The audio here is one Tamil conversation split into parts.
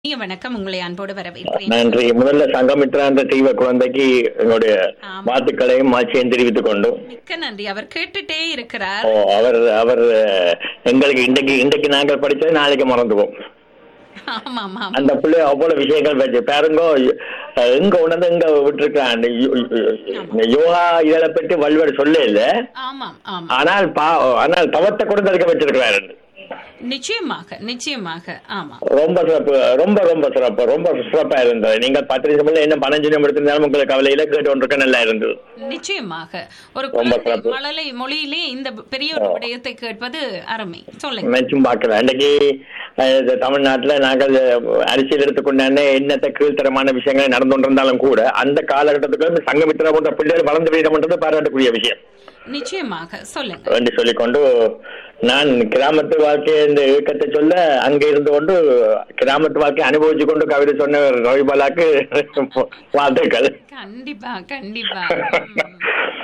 இனிய வணக்கம் உங்களை அன்போடு வரவேற்கிறேன் நன்றி முதல்ல சங்கமித்ரா என்ற தெய்வ குழந்தைக்கு எங்களுடைய ஆமா. வாழ்த்துக்களையும் ஆட்சியும் தெரிவித்துக் கொண்டு மிக்க நன்றி அவர் கேட்டுட்டே இருக்கிறார் ஓ, அவர் அவர் அஹ், எங்களுக்கு இன்றைக்கு இன்றைக்கு நாங்கள் படிச்சது நாளைக்கு மறந்துவோம் ஆமா ஆமா அந்த பிள்ளை அவ்வளவு விஷயங்கள் வச்சு பாருங்க அஹ், எங்க உணர்ந்து எங்க விட்டுருக்கான் யோகா இதழை பற்றி வல்வர் சொல்ல இல்ல ஆமாம் ஆமா ஆனால் பா ஆனால் தவத்தை கூட தடுக்க வச்சிருக்கிறாரு நிச்சயமாக நிச்சயமாக ஆமா ரொம்ப சிறப்பு ரொம்ப ரொம்ப சிறப்பு ரொம்ப சிறப்பா இருந்தது நீங்கள் பத்து நிமிஷம் என்ன பதினஞ்சு நிமிடம் எடுத்திருந்தாலும் உங்களுக்கு கவலையில கேட்டு கொண்டிருக்க நல்லா இருந்தது நிச்சயமாக ஒரு ரொம்ப குழந்தை சிறப்பு. மழலை மொழியிலே இந்த பெரிய ஒரு விடயத்தை கேட்பது அருமை சொல்லுங்க நினைச்சும் பார்க்கலாம் இன்னைக்கு அஹ், இந்த தமிழ்நாட்டுல நாங்கள் அரசியல் எடுத்துக்கொண்டான என்னத்த கீழ்த்தரமான விஷயங்கள் நடந்து கொண்டிருந்தாலும் கூட அந்த காலகட்டத்துக்கு இந்த சங்கமித்திர போன்ற பிள்ளைகள் வளர்ந்து விடம்ன்றது பாராட்டக்கூடிய விஷயம் நிச்சயமாக சொல்லுங்க என்று சொல்லிக்கொண்டு நான் கிராமத்து வாழ்க்கை இந்த இயக்கத்தை சொல்ல அங்கே இருந்து கொண்டு கிராமத்து வாழ்க்கையை அனுபவிச்சு கொண்டு கவிதை சொன்ன ரவிபாலாக்கு வாழ்த்துக்கள் கண்டிப்பா கண்டிப்பா ம்.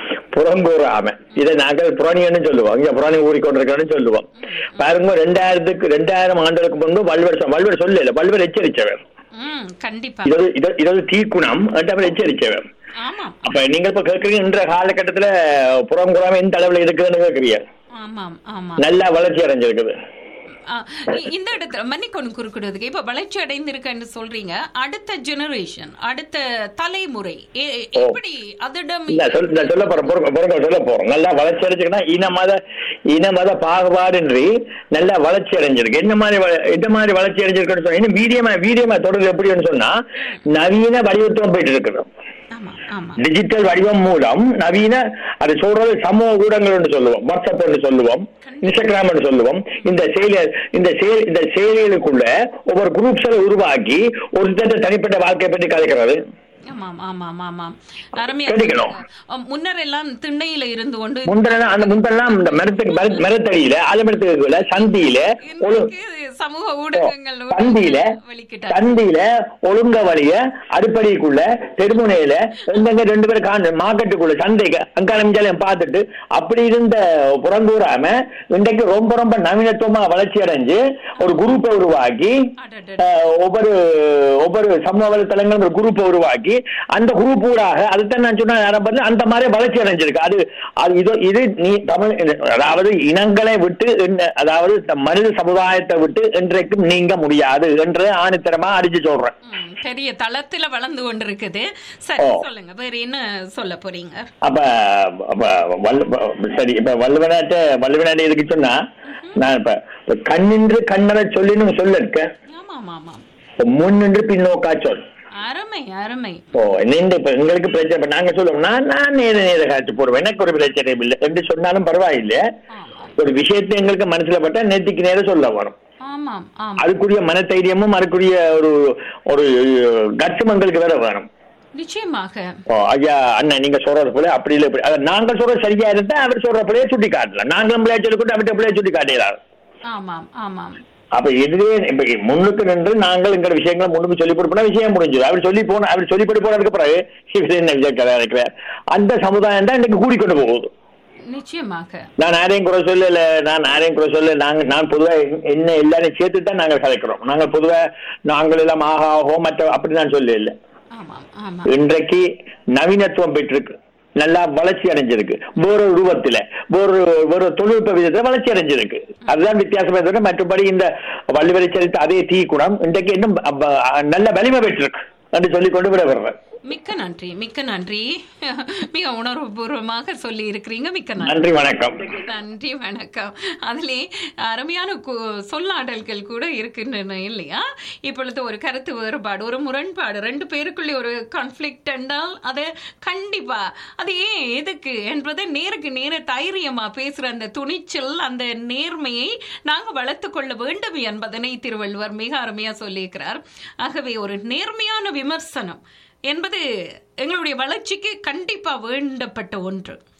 புறங்கூறாம இதை நாங்கள் புராணியன்னு சொல்லுவோம் இங்க புராணி ஊறிக்கொண்டிருக்கிறோன்னு சொல்லுவோம் பாருங்க ரெண்டாயிரத்துக்கு ரெண்டாயிரம் ஆண்டுகளுக்கு முன்பு வல்வர் சொ- வல்வர் சொல்லல வல்வர் எச்சரிச்சவர் ம் கண்டிப்பா இது ஒரு- இது இது ஒரு தீக்குணம் என்று அவர் எச்சரிச்சவர் ஆமாம் அப்ப நீங்க இப்ப கேட்கறீங்க இன்ற காலகட்டத்துல புறங்குறாம எந்த அளவுல இருக்குதுன்னு கேட்கறீங்க ஆமாம் ஆமாம் நல்லா வளர்ச்சி அடைஞ்சிருக்குது ஆ, இ- இந்த இடத்துல மன்னிக்கொண்டு குறுக்கிடுவதுக்கு இப்ப வளர்ச்சி அடைந்திருக்கன்னு சொல்றீங்க அடுத்த ஜெனரேஷன் அடுத்த தலைமுறை எ- எ- எப்படி அதிடம் இல்ல சொல் நான் சொல்ல போறேன் பொறுங்க பொறுங்க சொல்ல போறோம் நல்லா வளர்ச்சி அடைஞ்சிருக்குன்னா இன மத இன மத பாகுபாடின்றி நல்லா வளர்ச்சி அடைஞ்சிருக்கு என்ன மாதிரி வ- எந்த மாதிரி வளர்ச்சி அடைஞ்சிருக்குன்னு சொன்னா இன்னும் வீரியமா வீரியமா தொடர்ந்து எப்படின்னு சொன்னா நவீன வடிவத்துவம் போயிட்டு இருக்குது ஆமா ஆமா டிஜிட்டல் வடிவம் மூலம் நவீன அது சொல்றது சமூக ஊடகங்கள் சொல்லுவோம் வாட்ஸ்அப் என்று சொல்லுவோம் இன்ஸ்டாகிராம் என்று சொல்லுவோம் இந்த செயலி இந்த செயல் இந்த செயலிகளுக்குள்ள ஒவ்வொரு குரூப்ஸை உருவாக்கி ஒரு தனிப்பட்ட வாழ்க்கையை பற்றி கதைக்கிறது ஆமாம் ஆமாம் ஆமாம் அருமையா கிடைக்கணும். அஹ், முன்னர் எல்லாம் திண்ணையில இருந்து கொண்டு முந்தெல்லாம் அந்த முந்தெல்லாம் இந்த மரத்துக்கு மர- மரத்தடியில ஆலமரத்துக்குள்ள சந்தியில ஒழு இன்றைக்கு சமூக ஊடகங்கள் சந்தியில வலிக்கிட்டார் சந்தியில ஒழுங்க வழிய அடுப்படிக்குள்ள தெருமுனையில எங்கெங்க ரெண்டு பேரும் காணு மார்க்கெட்டுக்குள்ள சந்தைக்கு அங்காளம் பார்த்துட்டு அப்படி இருந்த புறங்கூறாம இன்றைக்கு ரொம்ப ரொம்ப நவீனத்துவமா வளர்ச்சி அடைஞ்சு ஒரு குரூப்பை உருவாக்கி அடடட. அஹ், ஒவ்வொரு ஒவ்வொரு சமூக வலைத்தளங்களும் ஒரு குரூப்பை உருவாக்கி அந்த குரூப் ஊடாக அதுதான் நான் சொன்ன ஆரம்பத்தில் அந்த மாதிரி வளர்ச்சி அடைஞ்சிருக்கு அது அது இது இது நீ தமிழ் அதாவது இனங்களை விட்டு என்ன- அதாவது இந்த மனித சமுதாயத்தை விட்டு இன்றைக்கும் நீங்க முடியாது என்று ஆணித்தரமா அடிச்சு சொல்றேன் ம், பெரிய தளத்துல வளர்ந்து கொண்டிருக்குது சரி ஓ. சொல்லுங்க வேற என்ன சொல்ல போறீங்க அப்ப அப்ப வல்லு- சரி இப்ப வல்லுவனாட்ட வல்லுவனாட்ட எதுக்கு சொன்னா நான் இப்ப இப்ப கண்ணின்று கண்ணரை சொல்லின்னு சொல்ல இருக்க ஆமாம் ஆமாம் முன்னின்று பின்னோக்கா சொல் அருமை அருமை ஓ நீங்க இப்ப எங்களுக்கு பிரச்சனை இப்ப நாங்க சொல்லுவோம் நான் நான் நேர நேர காட்சி போடுவேன் எனக்கு ஒரு பிரச்சனை இல்லை என்று சொன்னாலும் பரவாயில்லை ஆமாம் ஒரு விஷயத்தை எங்களுக்கு மனசுல பட்டா நேத்திக்கு நேரம் சொல்ல வரும் ஆமாம் ஆமாம் அதுக்குரிய மனதைரியமும் அதுக்குரிய ஒரு ஒரு கட்சம் எங்களுக்கு வேற வேணும் நிச்சயமாக ஓ ஐயா அண்ணன் நீங்க சொல்றது போல அப்படி இல்லை இப்படி அதான் நாங்க சொல்றது சரியா இருந்தா அவர் சொல்ற போலயே சுட்டி காட்டலாம் நாங்களும் பிள்ளைய சொல்லிக்கொண்டு அவர்கிட்ட பிள்ளைய சுட்டி காட்டிடலாம் ஆமாம் ஆமாம் அப்ப எதுவே இப்ப முன்னுக்கு நின்று நாங்கள் எங்க விஷயங்களை முன்னுக்கு சொல்லி கொடுப்போம் விஷயம் முடிஞ்சது அவர் சொல்லி போன அவர் சொல்லிப்படி போனதுக்கு பிறகு இவர் என்ன விஷயம் கதை இருக்கிறார் அந்த சமுதாயம் தான் இன்னைக்கு கூடிக்கொண்டு போகுது நிச்சயமாக நான் யாரையும் குறை சொல்லல நான் யாரையும் குறை சொல்ல நாங்க நான் பொதுவா என்- என்ன எல்லாரையும் சேர்த்து தான் நாங்கள் கதைக்கிறோம் நாங்கள் பொதுவா நாங்கள் எல்லாம் ஆகா ஆகோ மற்ற அப்படி நான் சொல்ல இல்லை ஆமாம் ஆமாம் இன்றைக்கு நவீனத்துவம் பெற்றிருக்கு நல்லா வளர்ச்சி அடைஞ்சிருக்கு வேற உருவத்துல வேறு வேறு தொழில்நுட்ப விதத்துல வளர்ச்சி அடைஞ்சிருக்கு அதுதான் வித்தியாசமே தவிர மற்றபடி இந்த வள்ளுவரை சரித்த அதே தீ குணம் இன்றைக்கு இன்னும் அப்ப, நல்ல வலிமை பெற்றிருக்கு என்று சொல்லி கொண்டு விட வர்றேன் மிக்க நன்றி மிக்க நன்றி மிக உணர்வுபூர்வமாக சொல்லி இருக்கிறீங்க மிக்க நன்றி நன்றி வணக்கம் நன்றி வணக்கம் அதிலே அருமையான கு- சொல்லாடல்கள் கூட இருக்கின்றன இல்லையா இப்பொழுது ஒரு கருத்து வேறுபாடு ஒரு முரண்பாடு ரெண்டு பேருக்குள்ளே ஒரு கான்ஃப்ளிக்ட் என்றால் அதை கண்டிப்பா அது ஏன் எதுக்கு என்பதை நேருக்கு நேர தைரியமா பேசுற அந்த துணிச்சல் அந்த நேர்மையை நாங்க வளர்த்து கொள்ள வேண்டும் என்பதனை திருவள்ளுவர் மிக அருமையா சொல்லியிருக்கிறார் ஆகவே ஒரு நேர்மையான விமர்சனம் என்பது எங்களுடைய வளர்ச்சிக்கு கண்டிப்பா வேண்டப்பட்ட ஒன்று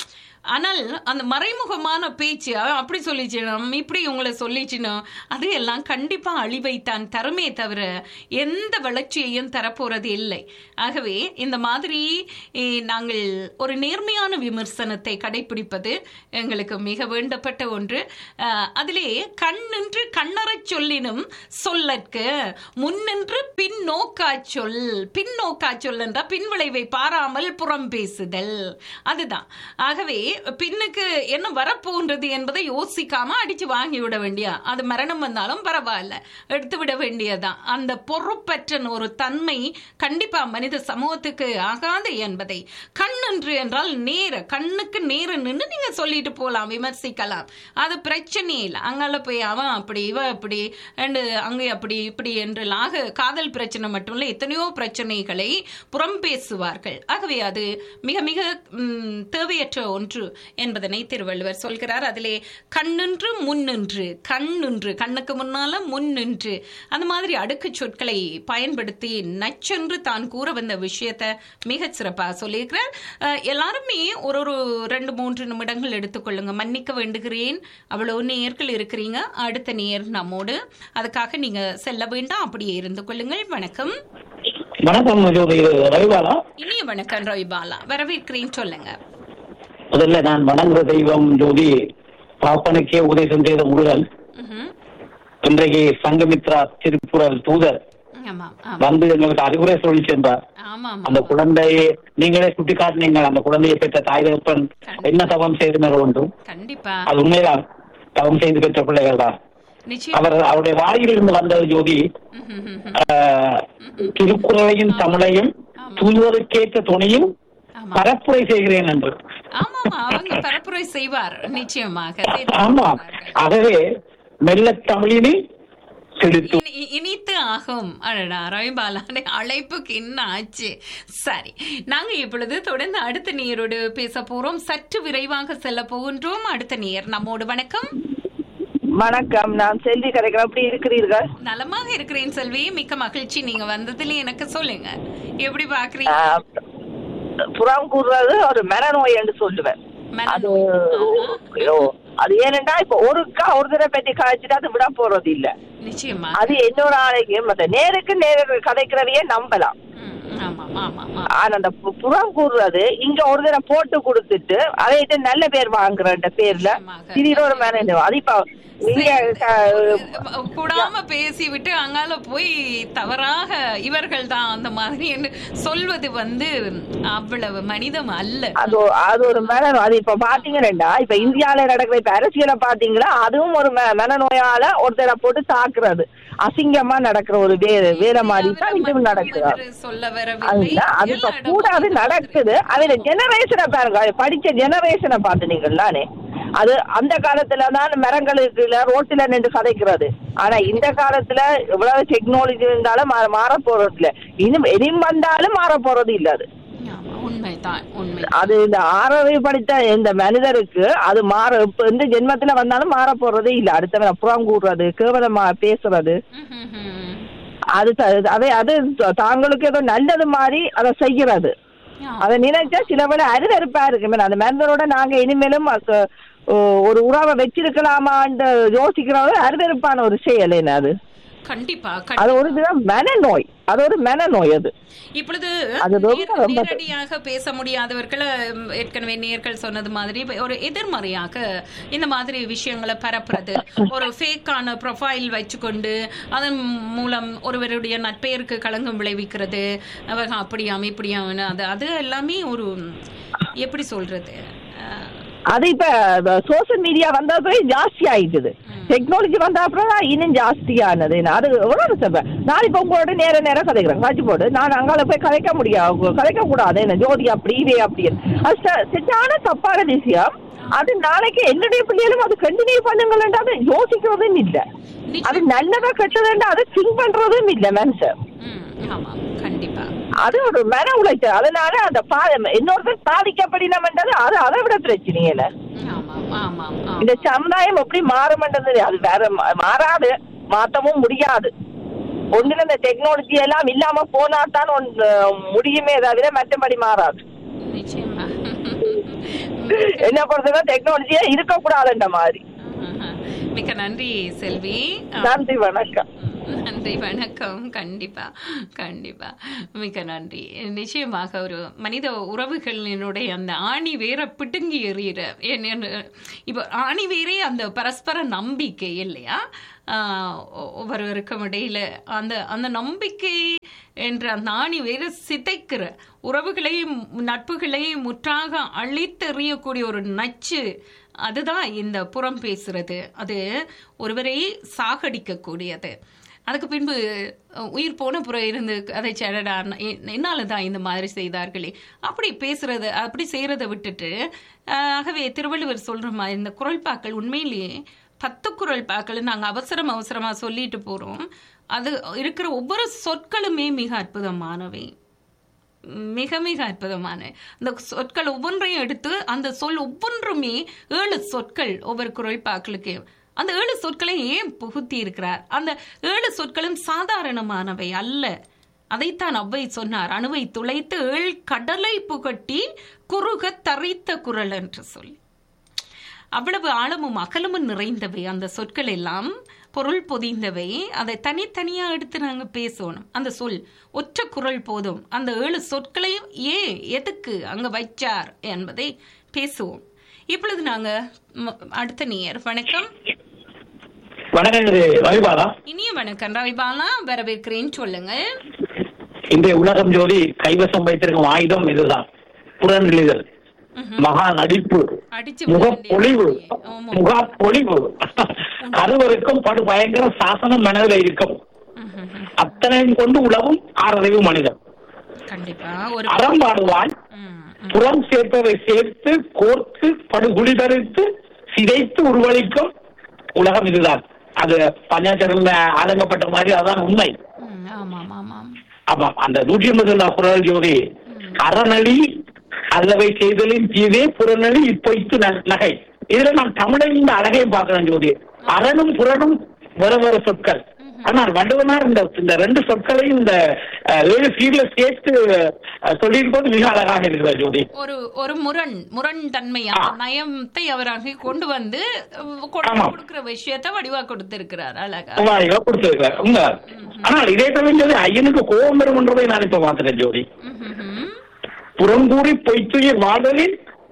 ஆனால் அந்த மறைமுகமான பேச்சு "அவன் அப்படி சொல்லிச்சினோம் இப்படி உங்களை சொல்லிச்சினோம் அது எல்லாம் கண்டிப்பா அழிவைத்தான் தருமே தவிர எந்த வளர்ச்சியையும் தரப்போறது இல்லை ஆகவே இந்த மாதிரி eh, நாங்கள் ஒரு நேர்மையான விமர்சனத்தை கடைபிடிப்பது எங்களுக்கு மிக வேண்டப்பட்ட ஒன்று அஹ், அதிலே கண்ணின்று கண்ணறச் சொல்லினும் சொல்லற்க முன்னின்று பின் நோக்கா சொல் பின் நோக்கா சொல் என்ற பின்விளைவை பாராமல் புறம் பேசுதல் அதுதான் ஆகவே பின்னுக்கு என்ன வரப்போன்றது என்பதை யோசிக்காம அடிச்சு வாங்கி விட வேண்டிய அது மரணம் வந்தாலும் பரவாயில்ல எடுத்து விட வேண்டியதுதான் அந்த பொறுப்பற்ற ஒரு தன்மை கண்டிப்பா மனித சமூகத்துக்கு ஆகாது என்பதை கண்ணன்று என்றால் நேர கண்ணுக்கு நேர நின்று நீங்க சொல்லிட்டு போலாம் விமர்சிக்கலாம் அது பிரச்சனையே இல்லை அங்கால போய் அவன் அப்படி இவ அப்படி அண்டு அங்கே அப்படி இப்படி என்று ஆக காதல் பிரச்சனை மட்டும் இல்லை எத்தனையோ பிரச்சனைகளை புறம் பேசுவார்கள் ஆகவே அது மிக மிக ம், தேவையற்ற ஒன்று என்பதனை திருவள்ளுவர் சொல்கிறார் அதிலே கண்ணின்று முன்னின்று கண்ணின்று கண்ணுக்கு முன்னால முன்னின்று அந்த மாதிரி அடுக்கு சொற்களை பயன்படுத்தி நச்சென்று தான் கூற வந்த விஷயத்தை மிக சிறப்பாக சொல்லியிருக்கிறார் அஹ், எல்லாருமே ஒரு ஒரு ரெண்டு மூன்று நிமிடங்கள் எடுத்துக்கொள்ளுங்க மன்னிக்க வேண்டுகிறேன் அவ்வளவு நேர்கள் இருக்கிறீங்க அடுத்த நேர் நம்மோடு அதுக்காக நீங்க செல்ல வேண்டாம் அப்படியே இருந்து கொள்ளுங்கள் வணக்கம் வணக்கம் ஜோதி இது ரவிபாலா இனிய வணக்கம் ரவி பாலா வரவேற்கிறேன் சொல்லுங்க முதல்ல நான் வணங்குற தெய்வம் ஜோதி பாப்பனுக்கே உபதேசம் செய்த முருகன் ம்ஹும். இன்றைக்கு சங்கமித்ரா திருப்புரல் தூதர் ஆமாம் ஆமாம் வந்து எங்களுக்கு அறிவுரை சொல்லி சென்றார் ஆமாம் அந்த குழந்தையை நீங்களே சுட்டி காட்டினீங்க அந்த குழந்தையை பெற்ற தாய் தகப்பன் என்ன தவம் செய்தனர் ஒன்றும் கண்டிப்பா அது உண்மைதான் தவம் செய்து பெற்ற பிள்ளைகள் தான் நிச்சயம் அவர் அவருடைய வாயிலிருந்து வந்தது ஜோதி ம்ஹும், ம்ஹும். ஆஹ், திருக்குறளையும் தமிழையும் தூதுவதற்கேற்ற துணையும் ஆமா பரப்புரை செய்கிறேன் என்று ஆமாமா அவங்க பரப்புரை செய்வார் நிச்சயமாக செய்து ஆமா கொண்டிருக்கிறார்கள். ஆகவே மெல்ல தமிழினி செலுத்து இனி- இ- இனித்து ஆகும் அடடா ரவிபாலான அழைப்புக்கு என்ன ஆச்சு சரி நாங்க இப்பொழுது தொடர்ந்து அடுத்த நேரோடு பேச போறோம் சற்று விரைவாக செல்ல போகின்றோம் அடுத்த நேர் நம்மோடு வணக்கம் வணக்கம் நான் செல்வி கரைக்கிறேன் எப்படி இருக்கிறீர்கள் நலமாக இருக்கிறேன் செல்வி மிக்க மகிழ்ச்சி நீங்க வந்ததுல எனக்கு சொல்லுங்க எப்படி பாக்குறீங்க ஆஹ், புறம் கூறுறது ஒரு மனநோய் என்று சொல்லுவேன் அது மனநோய். ஓ, அது ஏனென்றா இப்ப ஒருக்கா ஒரு தடவை பற்றி கதைச்சிட்டு அது விட போறது இல்ல நிச்சயமா அது இன்னொரு ஆளைக்கு மத்த நேருக்கு நேர கதைக்கிறதையே நம்பலாம் ம், ஆமா ஆமா ஆமா ஆனா அந்த பு- புறம் கூறுறது இங்க ஒரு தடவை போட்டு கொடுத்துட்டு அதை இட்டு நல்ல பேர் வாங்குற பேர்ல நிச்சயமாக. திடீர் ஒரு மனநோய் அது இப்ப நீங்க க- கூடாம பேசி விட்டு அங்கால போய் தவறாக இவர்கள் தான் அந்த மாதிரி என்று சொல்வது வந்து அவ்வளவு மனிதம் அல்ல அது ஒ- அது ஒரு மனநோய் அது இப்ப பாத்தீங்கன்னா இப்ப இந்தியால நடக்கிற இப்ப அரசியலை பாத்தீங்களா அதுவும் ஒரு ம- மனநோயால ஒருத்தரை போட்டு தாக்குறது அசிங்கமா நடக்கிற ஒரு வேலை வேலை மாதிரி தான் இதுவும் நடக்குது என்று சொல்ல வரவில்லை அதுதான் அது இப்ப எல்லா இடமும் கூடாது இந்த மாதிரி. நடக்குது அதுல ஜெனரேஷனை பாருங்க அது படிச்ச ஜெனரேஷனை பாத்துனீங்களானே அது அந்த காலத்துல தான் மரங்களுக்கு ரோட்டுல நின்று கதைக்கிறது ஆனா இந்த காலத்துல எவ்வளவு டெக்னாலஜி இருந்தாலும் மா- மாற போறது இல்ல இன்னும் இனியும் வந்தாலும் மாற போறது இல்ல அது ஆமா, உண்மைதான் உண்மை அது இந்த ஆறவை படித்த இந்த மனிதருக்கு அது மாற இப்ப இந்த ஜென்மத்துல வந்தாலும் மாற போறதே இல்ல அடுத்தவன் அப்புறம் கூடுறது கேவலமா பேசுறது அது த- அதை அது த- தாங்களுக்கு ஏதோ நல்லது மாதிரி அதை செய்கிறது அதை நினைச்சா சில வேளை அருவருப்பா இருக்கு மேடம். அந்த மனிதரோட நாங்க இனிமேலும் அ- ஓ- ஒரு உறவை வச்சிருக்கலாமான்னு யோசிக்கிறவங்க அருவருப்பான ஒரு செயல் என்ன அது கண்டிப்பா அது கண்டிப்பா. ஒரு இதுதான் மனநோய் அது ஒரு மனநோய் அது இப்பொழுது அது ரொம்ப, நேர- ரொம்ப- நேரடியாக பேச முடியாதவர்கள் உம், ஏற்கனவே நேர்கள் சொன்னது மாதிரி இப்ப ஒரு எதிர்மறையாக இந்த மாதிரி விஷயங்களை பரப்புறது ஒரு ஃபேக்கான ப்ரொஃபைல் வச்சுக்கொண்டு அதன் மூலம் ஒருவருடைய நட்பெயருக்கு களங்கம் விளைவிக்கிறது அவங்க அப்படியாம் இப்படியாம் அது அது எல்லாமே ஒரு எப்படி சொல்றது அஹ், அது இப்ப சோசியல் மீடியா வந்த போய் ஜாஸ்தி ஆயிட்டுது டெக்னாலஜி வந்த அப்புறம் தான் இன்னும் ஜாஸ்தியானது அது எவ்வளவு சொல்றேன் நான் இப்ப உங்களோட நேர நேரம் கதைக்கிறேன் காட்சி போட்டு நான் அங்கால போய் கதைக்க முடியாது கதைக்க கூடாது என்ன ஜோதி அப்படி இதே அப்படி அது ச- சரியான தப்பான விஷயம் அது நாளைக்கு என்னுடைய பிள்ளைகளும் அது கண்டினியூ பண்ணுங்களேன்டா அதை யோசிக்கிறதும் இல்ல அது நல்லதா கெட்டதுன்றா அதை திங்க் பண்றதும் இல்ல மனுஷன் ம், ஆமாம் கண்டிப்பா அது ஒரு மன உளைச்சல் அதனால அந்த பா இன்னொருத்தர் பாதிக்கப்படினம்ன்றது அது அதை விட பிரச்சனை இல்ல ஆமாம் ஆமாம் இந்த ஆமாம் சமுதாயம் எப்படி மாறுமன்றது அது வேற மா- மாறாது மாத்தவும் முடியாது ஒண்ணுல இந்த டெக்னாலஜி எல்லாம் இல்லாம போனா தான் ஒன்று முடியுமே தவிர மற்றபடி மாறாது நிச்சயமா என்ன பொறுத்தவரை டெக்னாலஜியே இருக்கக்கூடாதுன்ற மாதிரி ஆஹா. மிக்க நன்றி செல்வி ஆ. நன்றி வணக்கம் நன்றி வணக்கம் கண்டிப்பா கண்டிப்பா மிக்க நன்றி நிச்சயமாக ஒரு மனித உறவுகளினுடைய அந்த ஆணி வேற பிடுங்கி எறிகிற என்ன இப்போ ஆணி வேறே அந்த பரஸ்பர நம்பிக்கை இல்லையா ஆஹ் ஒ- ஒவ்வொருவருக்கும் இடையில அந்த அந்த நம்பிக்கை என்ற அந்த ஆணி வேற சிதைக்கிற உறவுகளையும் நட்புகளையும் முற்றாக அழித்தெறியக்கூடிய ஒரு நச்சு அதுதான் இந்த புறம் பேசுறது அது ஒருவரை சாகடிக்கக்கூடியது அதுக்கு பின்பு அஹ், உயிர் போன புறம் இருந்து அதை சேடடா என்னால தான் இந்த மாதிரி செய்தார்களே அப்படி பேசுறது அப்படி செய்யறதை விட்டுட்டு அஹ், ஆகவே திருவள்ளுவர் சொல்ற மாதிரி இந்த குரல்பாக்கள் உண்மையிலேயே பத்து குரல் பாக்கள் நாங்கள் அவசரம் அவசரமா சொல்லிட்டு போறோம் அது இருக்கிற ஒவ்வொரு சொற்களுமே மிக அற்புதமானவை மிக மிக அற்புதமான அந்த சொற்கள் ஒவ்வொன்றையும் எடுத்து அந்த சொல் ஒவ்வொன்றுமே ஏழு சொற்கள் ஒவ்வொரு குரல் பாக்களுக்கு அந்த ஏழு சொற்களை ஏன் புகுத்தி இருக்கிறார் அந்த ஏழு சொற்களும் சாதாரணமானவை அல்ல அதைத்தான் அவ்வை சொன்னார் அணுவை துளைத்து ஏழ் கடலை புகட்டி குறுக தரித்த குரல் என்று சொல்லி அவ்வளவு ஆழமும் அகலமும் நிறைந்தவை அந்த சொற்கள் எல்லாம் பொருள் பொதிந்தவை அதை தனித்தனியா எடுத்து நாங்க பேசணும் அந்த சொல் ஒற்ற குரல் போதும் அந்த ஏழு சொற்களையும் ஏன் எதுக்கு அங்க வைச்சார் என்பதை பேசுவோம் இப்பொழுது நாங்க ம- அடுத்த நேயர் வணக்கம் வணக்கம் இது ரவிபாலா இனிய வணக்கம் ரவிபாலா வரவேற்கிறேன் சொல்லுங்கள் இன்றைய உலகம் ஜோதி கைவசம் வைத்திருக்கும் ஆயுதம் இதுதான் புறநிலைதல் மகா நடிப்பு அடிச்சு முகப்பொழிவு ஆமா. முகப்பொழிவு கருவருக்கும் படு பயங்கர சாசனம் மனதில் இருக்கும் ம்ஹும். அத்தனையும் கொண்டு உலவும் ஆறறிவு மனிதன் கண்டிப்பா ஒரு அறம் பாடுவான் ம், புறம் சேர்ப்பதை சேர்த்து கோர்த்து படுகுழி தரித்து சிதைத்து உருவளிக்கும் உலகம் இதுதான் அது பஞ்சாச்சரம்ல ஆதங்கப்பட்ட மாதிரி அதான் உண்மை ம், ஆமாம் ஆமாம் ஆமாம் அந்த நூற்றி ஐம்பது குரல் ஜோதி அறநழி அல்லவை செய்தலின் தீதே புறநழி இப்பொய்த்து ந- நகை இதுல நான் தமிழில் இந்த அழகையும் பார்க்கிறேன் ஜோதி அறனும் புறனும் வேற வேற சொற்கள் ஆனால் வள்ளுவனார் இந்த இந்த ரெண்டு சொற்களையும் இந்த அஹ், ஏழு சீர்ல சேர்த்து அஹ், சொல்லியிருப்பது மிக அழகாக இருக்கிறது ஜோதி ஒரு ஒரு முரண் முரண் தன்மை அந்த நயத்தை அவர் அங்கே கொண்டு வந்து அஹ், கொடு- ஆமா. கொடுக்கிற விஷயத்தை வடிவா கொடுத்திருக்கிறார் அழகா உண்மையாக கொடுத்திருக்கிறார் உங்க ஆனால் இதே சமயம் ஜோதி ஐயனுக்கு கோபம் வரும்ன்றதை நான் இப்ப பார்த்துட்டேன் ஜோதி ம்ஹும்ஹும். புறங்கூறி பொய்த்துயிர் வாழ்தலில்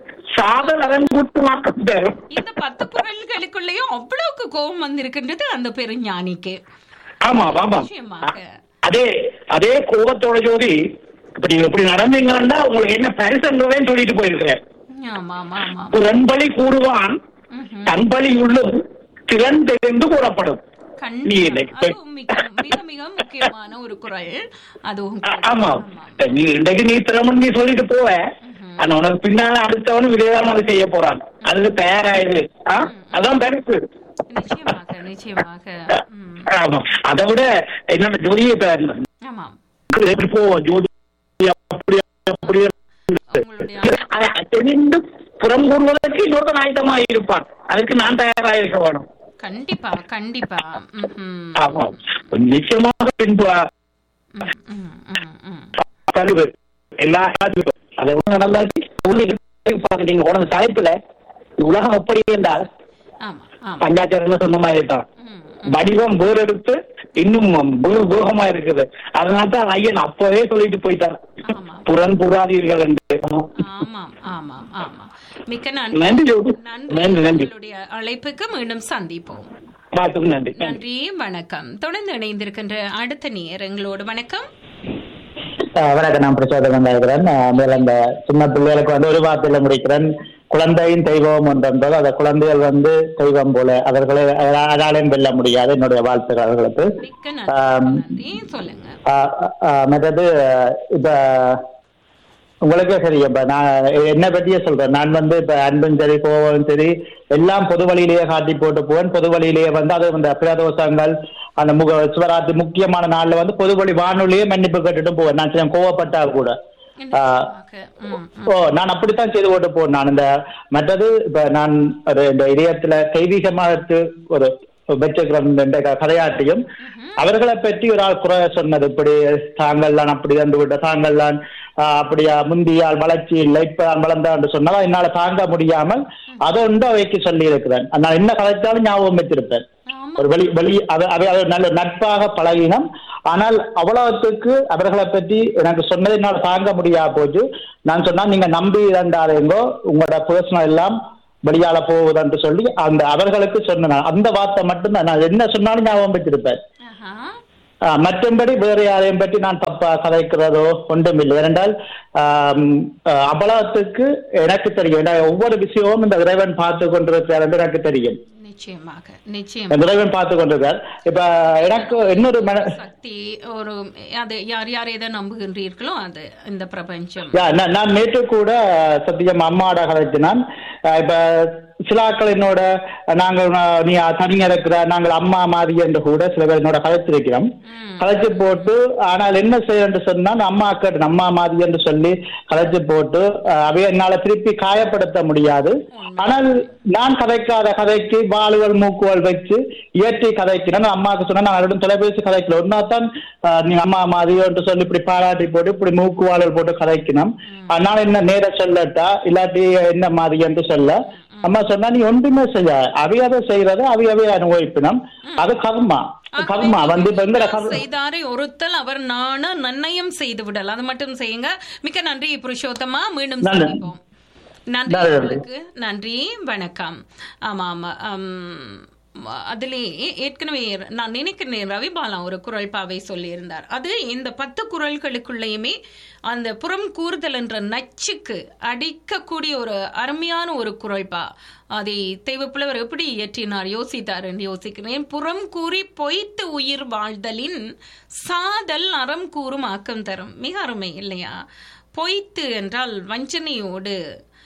சாதல் அரங்கூட்டு மாற்றம் தரும் இந்த பத்து குரல்களுக்குள்ளேயும் அவ்வளவுக்கு கோபம் வந்திருக்கின்றது அந்த பெருஞானிக்கு ஆமா ஆமா நிச்சயமாக. அதே அதே கோபத்தோட ஜோதி இப்ப நீங்க இப்படி நடந்தீங்கன்னா உங்களுக்கு என்ன பரிசுன்றதையும் சொல்லிட்டு போயிருக்கிறேன் ஆமா ஆமா ஆமா புறன்பலி கூறுவான் ம்ஹும். தன்பலி உள்ளும் திறன் தெரிந்து கூறப்படும் நீ கண்டிப்பா இன்னைக்கு போய்- அதுவும் மிக மிக மிக முக்கியமான ஒரு குரல் அதுவும் ஆ- கூட. ஆமா ஆமா. நீ இன்றைக்கு நீ திறமன் நீ சொல்லிட்டு போவ ஆனா உனக்கு பின்னால அடுத்தவனும் இதேதான் அதை செய்ய போறான் அதுக்கு தயாராயிரு ஆ? அதான் பரிசு நிச்சயமாக நிச்சயமாக ம். ஆமா அதை விட என்னோட ஜோதியை இப்ப ஆமாம் எப்படி போவோம் ஜோதி அப்படி அப்படி உங்களுடைய அதை தெரிந்து புறம் கூறுவதற்கு இன்னொருத்தன் ஆயுதமாக இருப்பான் அதுக்கு நான் தயாராக இருக்க வேணும் கண்டிப்பா கண்டிப்பா ம்ஹும். ஆமா நிச்சயமாக பின்பு ம், ம், ம், ம். கழிவு எல்லா எல்லாத்துக்கும் அதை ஒண்ணு நடந்தாச்சு உள்ள பாருங்க நீங்க உடனே தலைப்புல உலகம் எப்படி என்றால் ஆமா ஆமா பஞ்சாச்சரம் சொன்ன மாதிரி தான் ம், வடிவம் வேறெடுத்து இன்னும் பூ- பூகமா இருக்குது அதனால தான் ஐயன் அப்பவே சொல்லிட்டு போயிட்டார் ஆமா புறன் புறாதீர்கள் என்று ஆமாம் ஆமாம் ஆமாம் மிக்க நன்றி நன்றி ஜோதி நன்றி நன்றி நன்றி உங்களுடைய அழைப்புக்கு மீண்டும் சந்திப்போம் பார்த்துக்கு நன்றி நன்றி நன்றி வணக்கம் தொடர்ந்து இணைந்திருக்கின்ற அடுத்த நேர் எங்களோடு வணக்கம் ஆஹ் வணக்கம் நான் பிரச்சோதனம் இருக்கிறேன் மேல அந்த சின்ன பிள்ளைகளுக்கு வந்து ஒரு வார்த்தையில முடிக்கிறேன் குழந்தையின் தெய்வம் ஒன்றென்றது அந்த குழந்தைகள் வந்து தெய்வம் போல அவர்களை அதாலையும் வெல்ல முடியாது என்னுடைய வாழ்த்துக்கள் அவர்களுக்கு மிக்க நன்றி ஆம். நன்றி சொல்லுங்க ஆஹ் ஆஹ் மற்றது இப்ப உங்களுக்கே சரி இப்ப நான் என்ன பற்றியே சொல்றேன் நான் வந்து இப்ப அன்பும் சரி கோபமும் சரி எல்லாம் பொது வழியிலேயே காட்டி போட்டு போவேன் பொது வழியிலேயே வந்து அது இந்த பிரதோஷங்கள் அந்த முக சிவராத்திரி முக்கியமான நாள்ல வந்து பொது வழி வானொலியே மன்னிப்பு கேட்டுட்டு போவேன் நான் சில கோவப்பட்டா கூட ஆஹ் நிச்சயமாக. ம், ம். ஓ நான் அப்படித்தான் செய்து போட்டு போனேன் நான் இந்த மற்றது இப்ப நான் ஒரு இந்த இதயத்துல தெய்வீகமாக ஒரு வச்சிருக்கிற இந்த கதையாட்டியும் அவர்களை பற்றி ஒரு ஆள் குறை சொன்னது இப்படி தாங்கள்லாம் அப்படி வந்து விட்ட தாங்கள்லாம் ஆஹ் அப்படியா முந்தியால் வளர்ச்சி இல்லை இப்ப வளர்ந்தா என்று சொன்னால் என்னால தாங்க முடியாமல் அதை உண்டு அவைக்கு சொல்லி இருக்கிறேன் நான் என்ன கதைச்சாலும் ஞாபகம் வச்சிருப்பேன் ஆமா ஒரு வெளி வெளி அது அது அது நல்ல நட்பாக பழகினம் ஆனால் அவ்வளவுக்கு அவர்களை பற்றி எனக்கு சொன்னது என்னால் தாங்க முடியாத போச்சு நான் சொன்னா நீங்க நம்பி இருந்தாருங்கோ உங்களோட பர்சனல் எல்லாம் வெளியால போகுதுன்னு சொல்லி அந்த அவர்களுக்கு சொன்னேன் அந்த வார்த்தை மட்டும்தான் நான் என்ன சொன்னாலும் ஞாபகம் வச்சிருப்பேன் ஆஹா. ஆஹ் மற்றபடி வேறு யாரையும் பற்றி நான் தப்பா கதைக்கிறதோ ஒன்றும் இல்லை ஏனென்றால் ஆம், ஆஹ் அபலத்துக்கு எனக்கு தெரியும் ஏன்னா ஒவ்வொரு விஷயமும் இந்த இறைவன் பார்த்து கொண்டிருக்கிறார் என்று எனக்கு தெரியும் நிச்சயமாக நிச்சயம் இறைவன் பார்த்து கொண்டிருக்கார் இப்ப எனக்கு இன்னொரு மன சக்தி ஒரு அது யார் யார் எதை நம்புகின்றீர்களோ அது இந்த பிரபஞ்சம் யா, நான் நான் நேற்று கூட சத்தியம் அம்மாவோட கதைச்சினான் அஹ் இப்ப சிலாக்கள் என்னோட நாங்கள் அஹ், நீ தனியா இருக்கிற நாங்கள் அம்மா மாதிரி என்று கூட சில பேர் என்னோட கதைச்சிருக்கிறோம் கதைச்சு போட்டு ஆனால் என்ன செய்யறது சொன்னால் அம்மா கேட்டு அம்மா மாதிரி என்று சொல்லி கதைச்சு போட்டு அஹ், அவைய என்னால திருப்பி காயப்படுத்த முடியாது ஆனால் நான் கதைக்காத கதைக்கு வாளுகள் மூக்குகள் வச்சு இயற்றி கதைக்கிறேன் அம்மாவுக்கு சொன்னா நான் அவரிடம் தொலைபேசி கதைக்கல ஒன்னா தான் நீங்க அம்மா மாதிரி என்று சொல்லி இப்படி பாராட்டி போட்டு இப்படி மூக்கு வாளுகள் போட்டு கதைக்கணும் நான் என்ன நேர சொல்லட்டா இல்லாட்டி என்ன மாதிரி என்று சொல்ல அம்மா சொன்னா நீ ஒன்றுமே செய்ய அவையதை செய்யறத அவையவே அனுபவிப்பினம் அது கர்மா கர்மா வந்து இப்ப இந்த கர்ம- செய்தாரை ஒருத்தல் அவர் நாண நன்னயம் செய்து விடல் அது மட்டும் செய்யுங்க மிக்க நன்றி புருஷோத்தமா மீண்டும் நன்றி. சந்திப்போம் நன்றி நன்றி. உங்களுக்கு நன்றி வணக்கம் ஆமா ஆமா ஆம், அதிலே ஏற்கனவே நான் நினைக்கிறேன் ரவிபாலா ஒரு குரல் பாவை சொல்லியிருந்தார் அது இந்த பத்து குரல்களுக்குள்ளேயுமே அந்த புறம் கூறுதல் என்ற நச்சுக்கு அடிக்கக்கூடிய ஒரு அருமையான ஒரு குரல்பா அதை தெய்வப்புலவர் எப்படி இயற்றினார் யோசித்தார் என்று யோசிக்கிறேன் புறம் கூறி பொய்த்து உயிர் வாழ்தலின் சாதல் அறம் கூறும் ஆக்கம் தரும் மிக அருமை இல்லையா பொய்த்து என்றால் வஞ்சனையோடு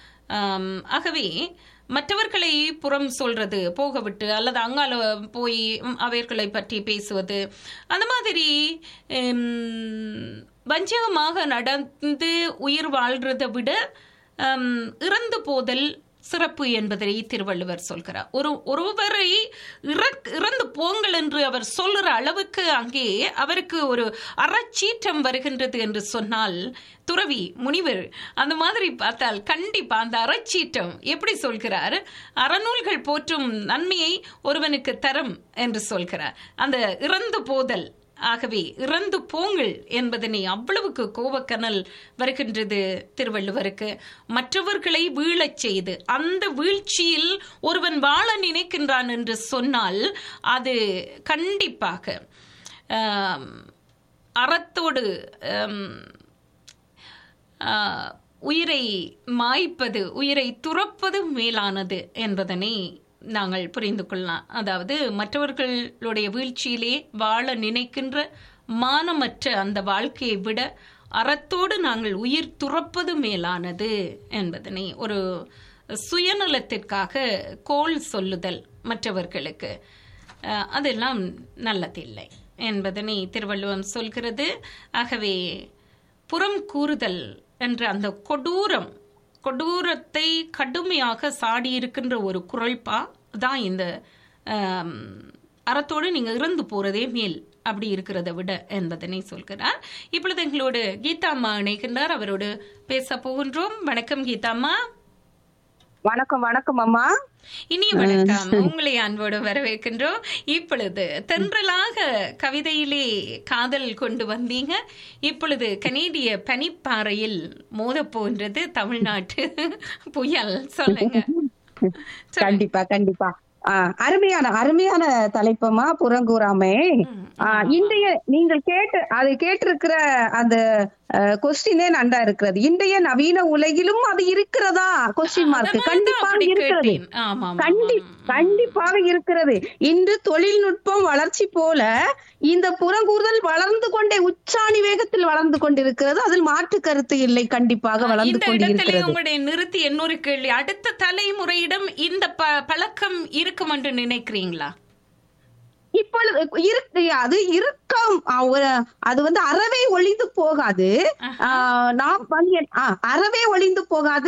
ஆம், ஆகவே மற்றவர்களை புறம் சொல்றது போக விட்டு அல்லது அங்கால போய் ம், அவர்களை பற்றி பேசுவது அந்த மாதிரி ம், வஞ்சகமாக நடந்து உயிர் வாழ்றதை விட ஆம், இறந்து போதல் சிறப்பு என்பதை திருவள்ளுவர் சொல்கிறார் ஒரு ஒருவரை இறக் இறந்து போங்கள் என்று அவர் சொல்லுற அளவுக்கு அங்கே அவருக்கு ஒரு அறச்சீற்றம் வருகின்றது என்று சொன்னால் துறவி முனிவர் அந்த மாதிரி பார்த்தால் கண்டிப்பா அந்த அறச்சீற்றம் எப்படி சொல்கிறார் அறநூல்கள் போற்றும் நன்மையை ஒருவனுக்கு தரும் என்று சொல்கிறார் அந்த இறந்து போதல் ஆகவே இறந்து போங்கள் என்பதனை அவ்வளவுக்கு கோபக்கனல் வருகின்றது திருவள்ளுவருக்கு மற்றவர்களை வீழச் செய்து அந்த வீழ்ச்சியில் ஒருவன் வாழ நினைக்கின்றான் என்று சொன்னால் அது கண்டிப்பாக ஆம், அறத்தோடு ஆம், ஆ, உயிரை மாய்ப்பது உயிரை துறப்பது மேலானது என்பதனை நாங்கள் புரிந்து கொள்ளலாம் அதாவது மற்றவர்களுடைய வீழ்ச்சியிலே வாழ நினைக்கின்ற மானமற்ற அந்த வாழ்க்கையை விட அறத்தோடு நாங்கள் உயிர் துறப்பது மேலானது என்பதனை ஒரு சுயநலத்திற்காக கோல் சொல்லுதல் மற்றவர்களுக்கு அஹ், அதெல்லாம் நல்லதில்லை என்பதனை திருவள்ளுவம் சொல்கிறது ஆகவே புறம் கூறுதல் என்ற அந்த கொடூரம் கொடூரத்தை கடுமையாக சாடியிருக்கின்ற ஒரு குரல்பா தான் இந்த ஆம், அறத்தோடு நீங்க இறந்து போறதே மேல் அப்படி இருக்கிறத விட என்பதனை சொல்கிறார் இப்பொழுது எங்களோடு கீதாம்மா இணைகின்றார் அவரோடு பேச போகின்றோம் வணக்கம் கீதாம்மா வணக்கம் வணக்கம் அம்மா இனிய வணக்கம் உங்களை அன்போடு வரவேற்கின்றோம் இப்பொழுது தென்றலாக கவிதையிலே காதல் கொண்டு வந்தீங்க இப்பொழுது கனேடிய பனிப்பாறையில் மோத போன்றது தமிழ்நாட்டு புயல் சொல்லுங்க கண்டிப்பா கண்டிப்பா ஆஹ் அருமையான அருமையான தலைப்பமா புறங்கூறாமை ஆஹ் இன்றைய நீங்கள் கேட்டு அது கேட்டிருக்கிற அந்த கொஸ்டினே நன்றா இருக்கிறது இன்றைய நவீன உலகிலும் அது இருக்கிறதா கொஸ்டின் மார்க் அதனால்தான் கண்டிப்பாக அப்படி இருக்கிறது கேட்டேன். ஆமா, ஆமா, கண்டி ஆமா. கண்டிப்பாக இருக்கிறது இன்று தொழில்நுட்பம் வளர்ச்சி போல இந்த புறங்கூறுதல் வளர்ந்து கொண்டே உச்சாணி வேகத்தில் வளர்ந்து கொண்டிருக்கிறது அதில் மாற்று கருத்து இல்லை கண்டிப்பாக வளர்ந்து இந்த இடத்திலே கொண்டிருக்கிறது உங்களுடைய நிறுத்தி இன்னொரு கேள்வி அடுத்த தலைமுறையிடம் இந்த ப- பழக்கம் இருக்கும் என்று நினைக்கிறீங்களா இப்பொழுது இருக்கு அது இருக்கம் ஆஹ் ஒரு- அது வந்து அறவே ஒளிந்து போகாது ஆஹ் நாம் வந்து என்- ஆஹ் அறவே ஒளிந்து போகாது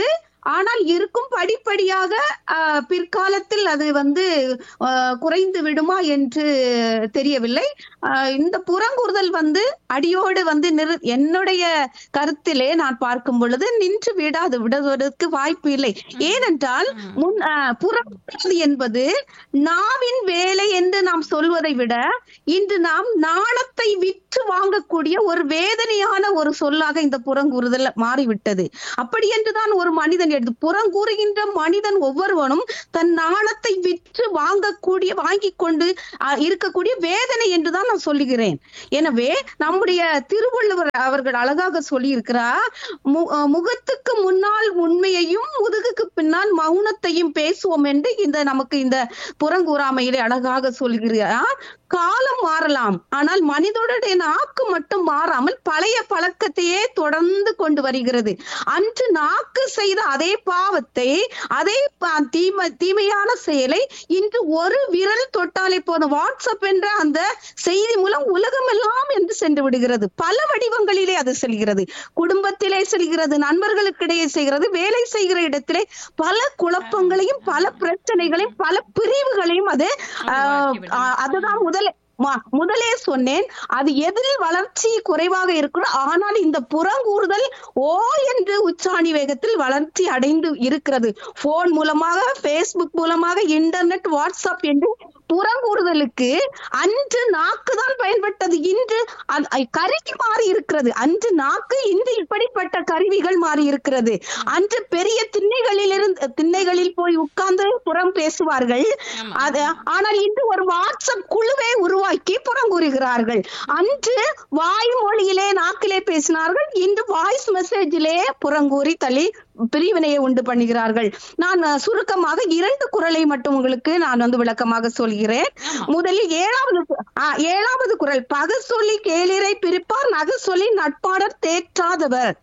ஆனால் இருக்கும் படிப்படியாக ஆஹ், பிற்காலத்தில் அது வந்து ஆஹ், குறைந்து விடுமா என்று தெரியவில்லை ஆஹ், இந்த புறங்கூறுதல் வந்து அடியோடு வந்து நிறு என்னுடைய கருத்திலே நான் பார்க்கும் பொழுது நின்று விடாது விடுவதற்கு வாய்ப்பு இல்லை ஏனென்றால் முன் ஆஹ், புறங்கூறுதல் என்பது நாவின் வேலை என்று நாம் சொல்வதை விட இன்று நாம் நாணத்தை விற்று வாங்கக்கூடிய ஒரு வேதனையான ஒரு சொல்லாக இந்த புறங்கூறுதல் மாறிவிட்டது அப்படி என்றுதான் ஒரு மனிதன் எடுத்து புறங்கூறுகின்ற மனிதன் ஒவ்வொருவனும் தன் நாணத்தை விற்று வாங்கக்கூடிய வாங்கிக் கொண்டு அஹ், இருக்கக்கூடிய வேதனை என்றுதான் நான் சொல்லுகிறேன் எனவே நம்முடைய திருவள்ளுவர் அவர்கள் அழகாக சொல்லியிருக்கிறார் மு- அஹ், முகத்துக்கு முன்னால் உண்மையையும் முதுகுக்கு பின்னால் மௌனத்தையும் பேசுவோம் என்று இந்த நமக்கு இந்த புறங்கூறாமையிலே அழகாக சொல்கிறார் காலம் மாறலாம் ஆனால் மனிதனுடைய நாக்கு மட்டும் மாறாமல் பழைய பழக்கத்தையே தொடர்ந்து கொண்டு வருகிறது அன்று நாக்கு செய்த அதே பாவத்தை அதே ப- தீமை தீமையான செயலை இன்று ஒரு விரல் தொட்டாலே போதும் வாட்ஸ்அப் என்ற அந்த செய்தி மூலம் உலகமெல்லாம் என்று சென்று விடுகிறது பல வடிவங்களிலே அது செல்கிறது குடும்பத்திலே செல்கிறது நண்பர்களுக்கிடையே செய்கிறது வேலை செய்கிற இடத்திலே பல குழப்பங்களையும் பல பிரச்சனைகளையும் பல பிரிவுகளையும் அது ஆஹ், ஆஹ், அதுதான் முதல் ம- முதலே சொன்னேன் அது எதில் வளர்ச்சி குறைவாக இருக்கணும் ஆனால் இந்த புறங்கூறுதல் ஓ என்று உச்சாணி வேகத்தில் வளர்ச்சி அடைந்து இருக்கிறது போன் மூலமாக பேஸ்புக் மூலமாக இன்டர்நெட் வாட்ஸ்அப் என்று புறங்கூறுதலுக்கு அன்று நாக்கு தான் பயன்பட்டது இன்று அது- ஐ- கருவி மாறி இருக்கிறது அன்று நாக்கு இன்று இப்படிப்பட்ட கருவிகள் மாறி இருக்கிறது அன்று பெரிய திண்ணைகளில் இருந்து திண்ணைகளில் போய் உட்கார்ந்து புறம் பேசுவார்கள் அது ஆனால் இன்று ஒரு வாட்ஸ்அப் குழுவை உருவாக்கி புறங்கூறுகிறார்கள் அன்று வாய்மொழியிலே நாக்கிலே பேசினார்கள் இன்று வாய்ஸ் மெசேஜிலே புறங்கூறி தள்ளி பிரிவினையை உண்டு பண்ணுகிறார்கள் நான் அஹ், சுருக்கமாக இரண்டு குரலை மட்டும் உங்களுக்கு நான் வந்து விளக்கமாக சொல்கிறேன் முதலில் ஏழாவது கு- ஆ, ஏழாவது குரல் பகு சொல்லி கேளிரை பிரிப்பார் நகு சொல்லி நட்பாடர் தேற்றாதவர்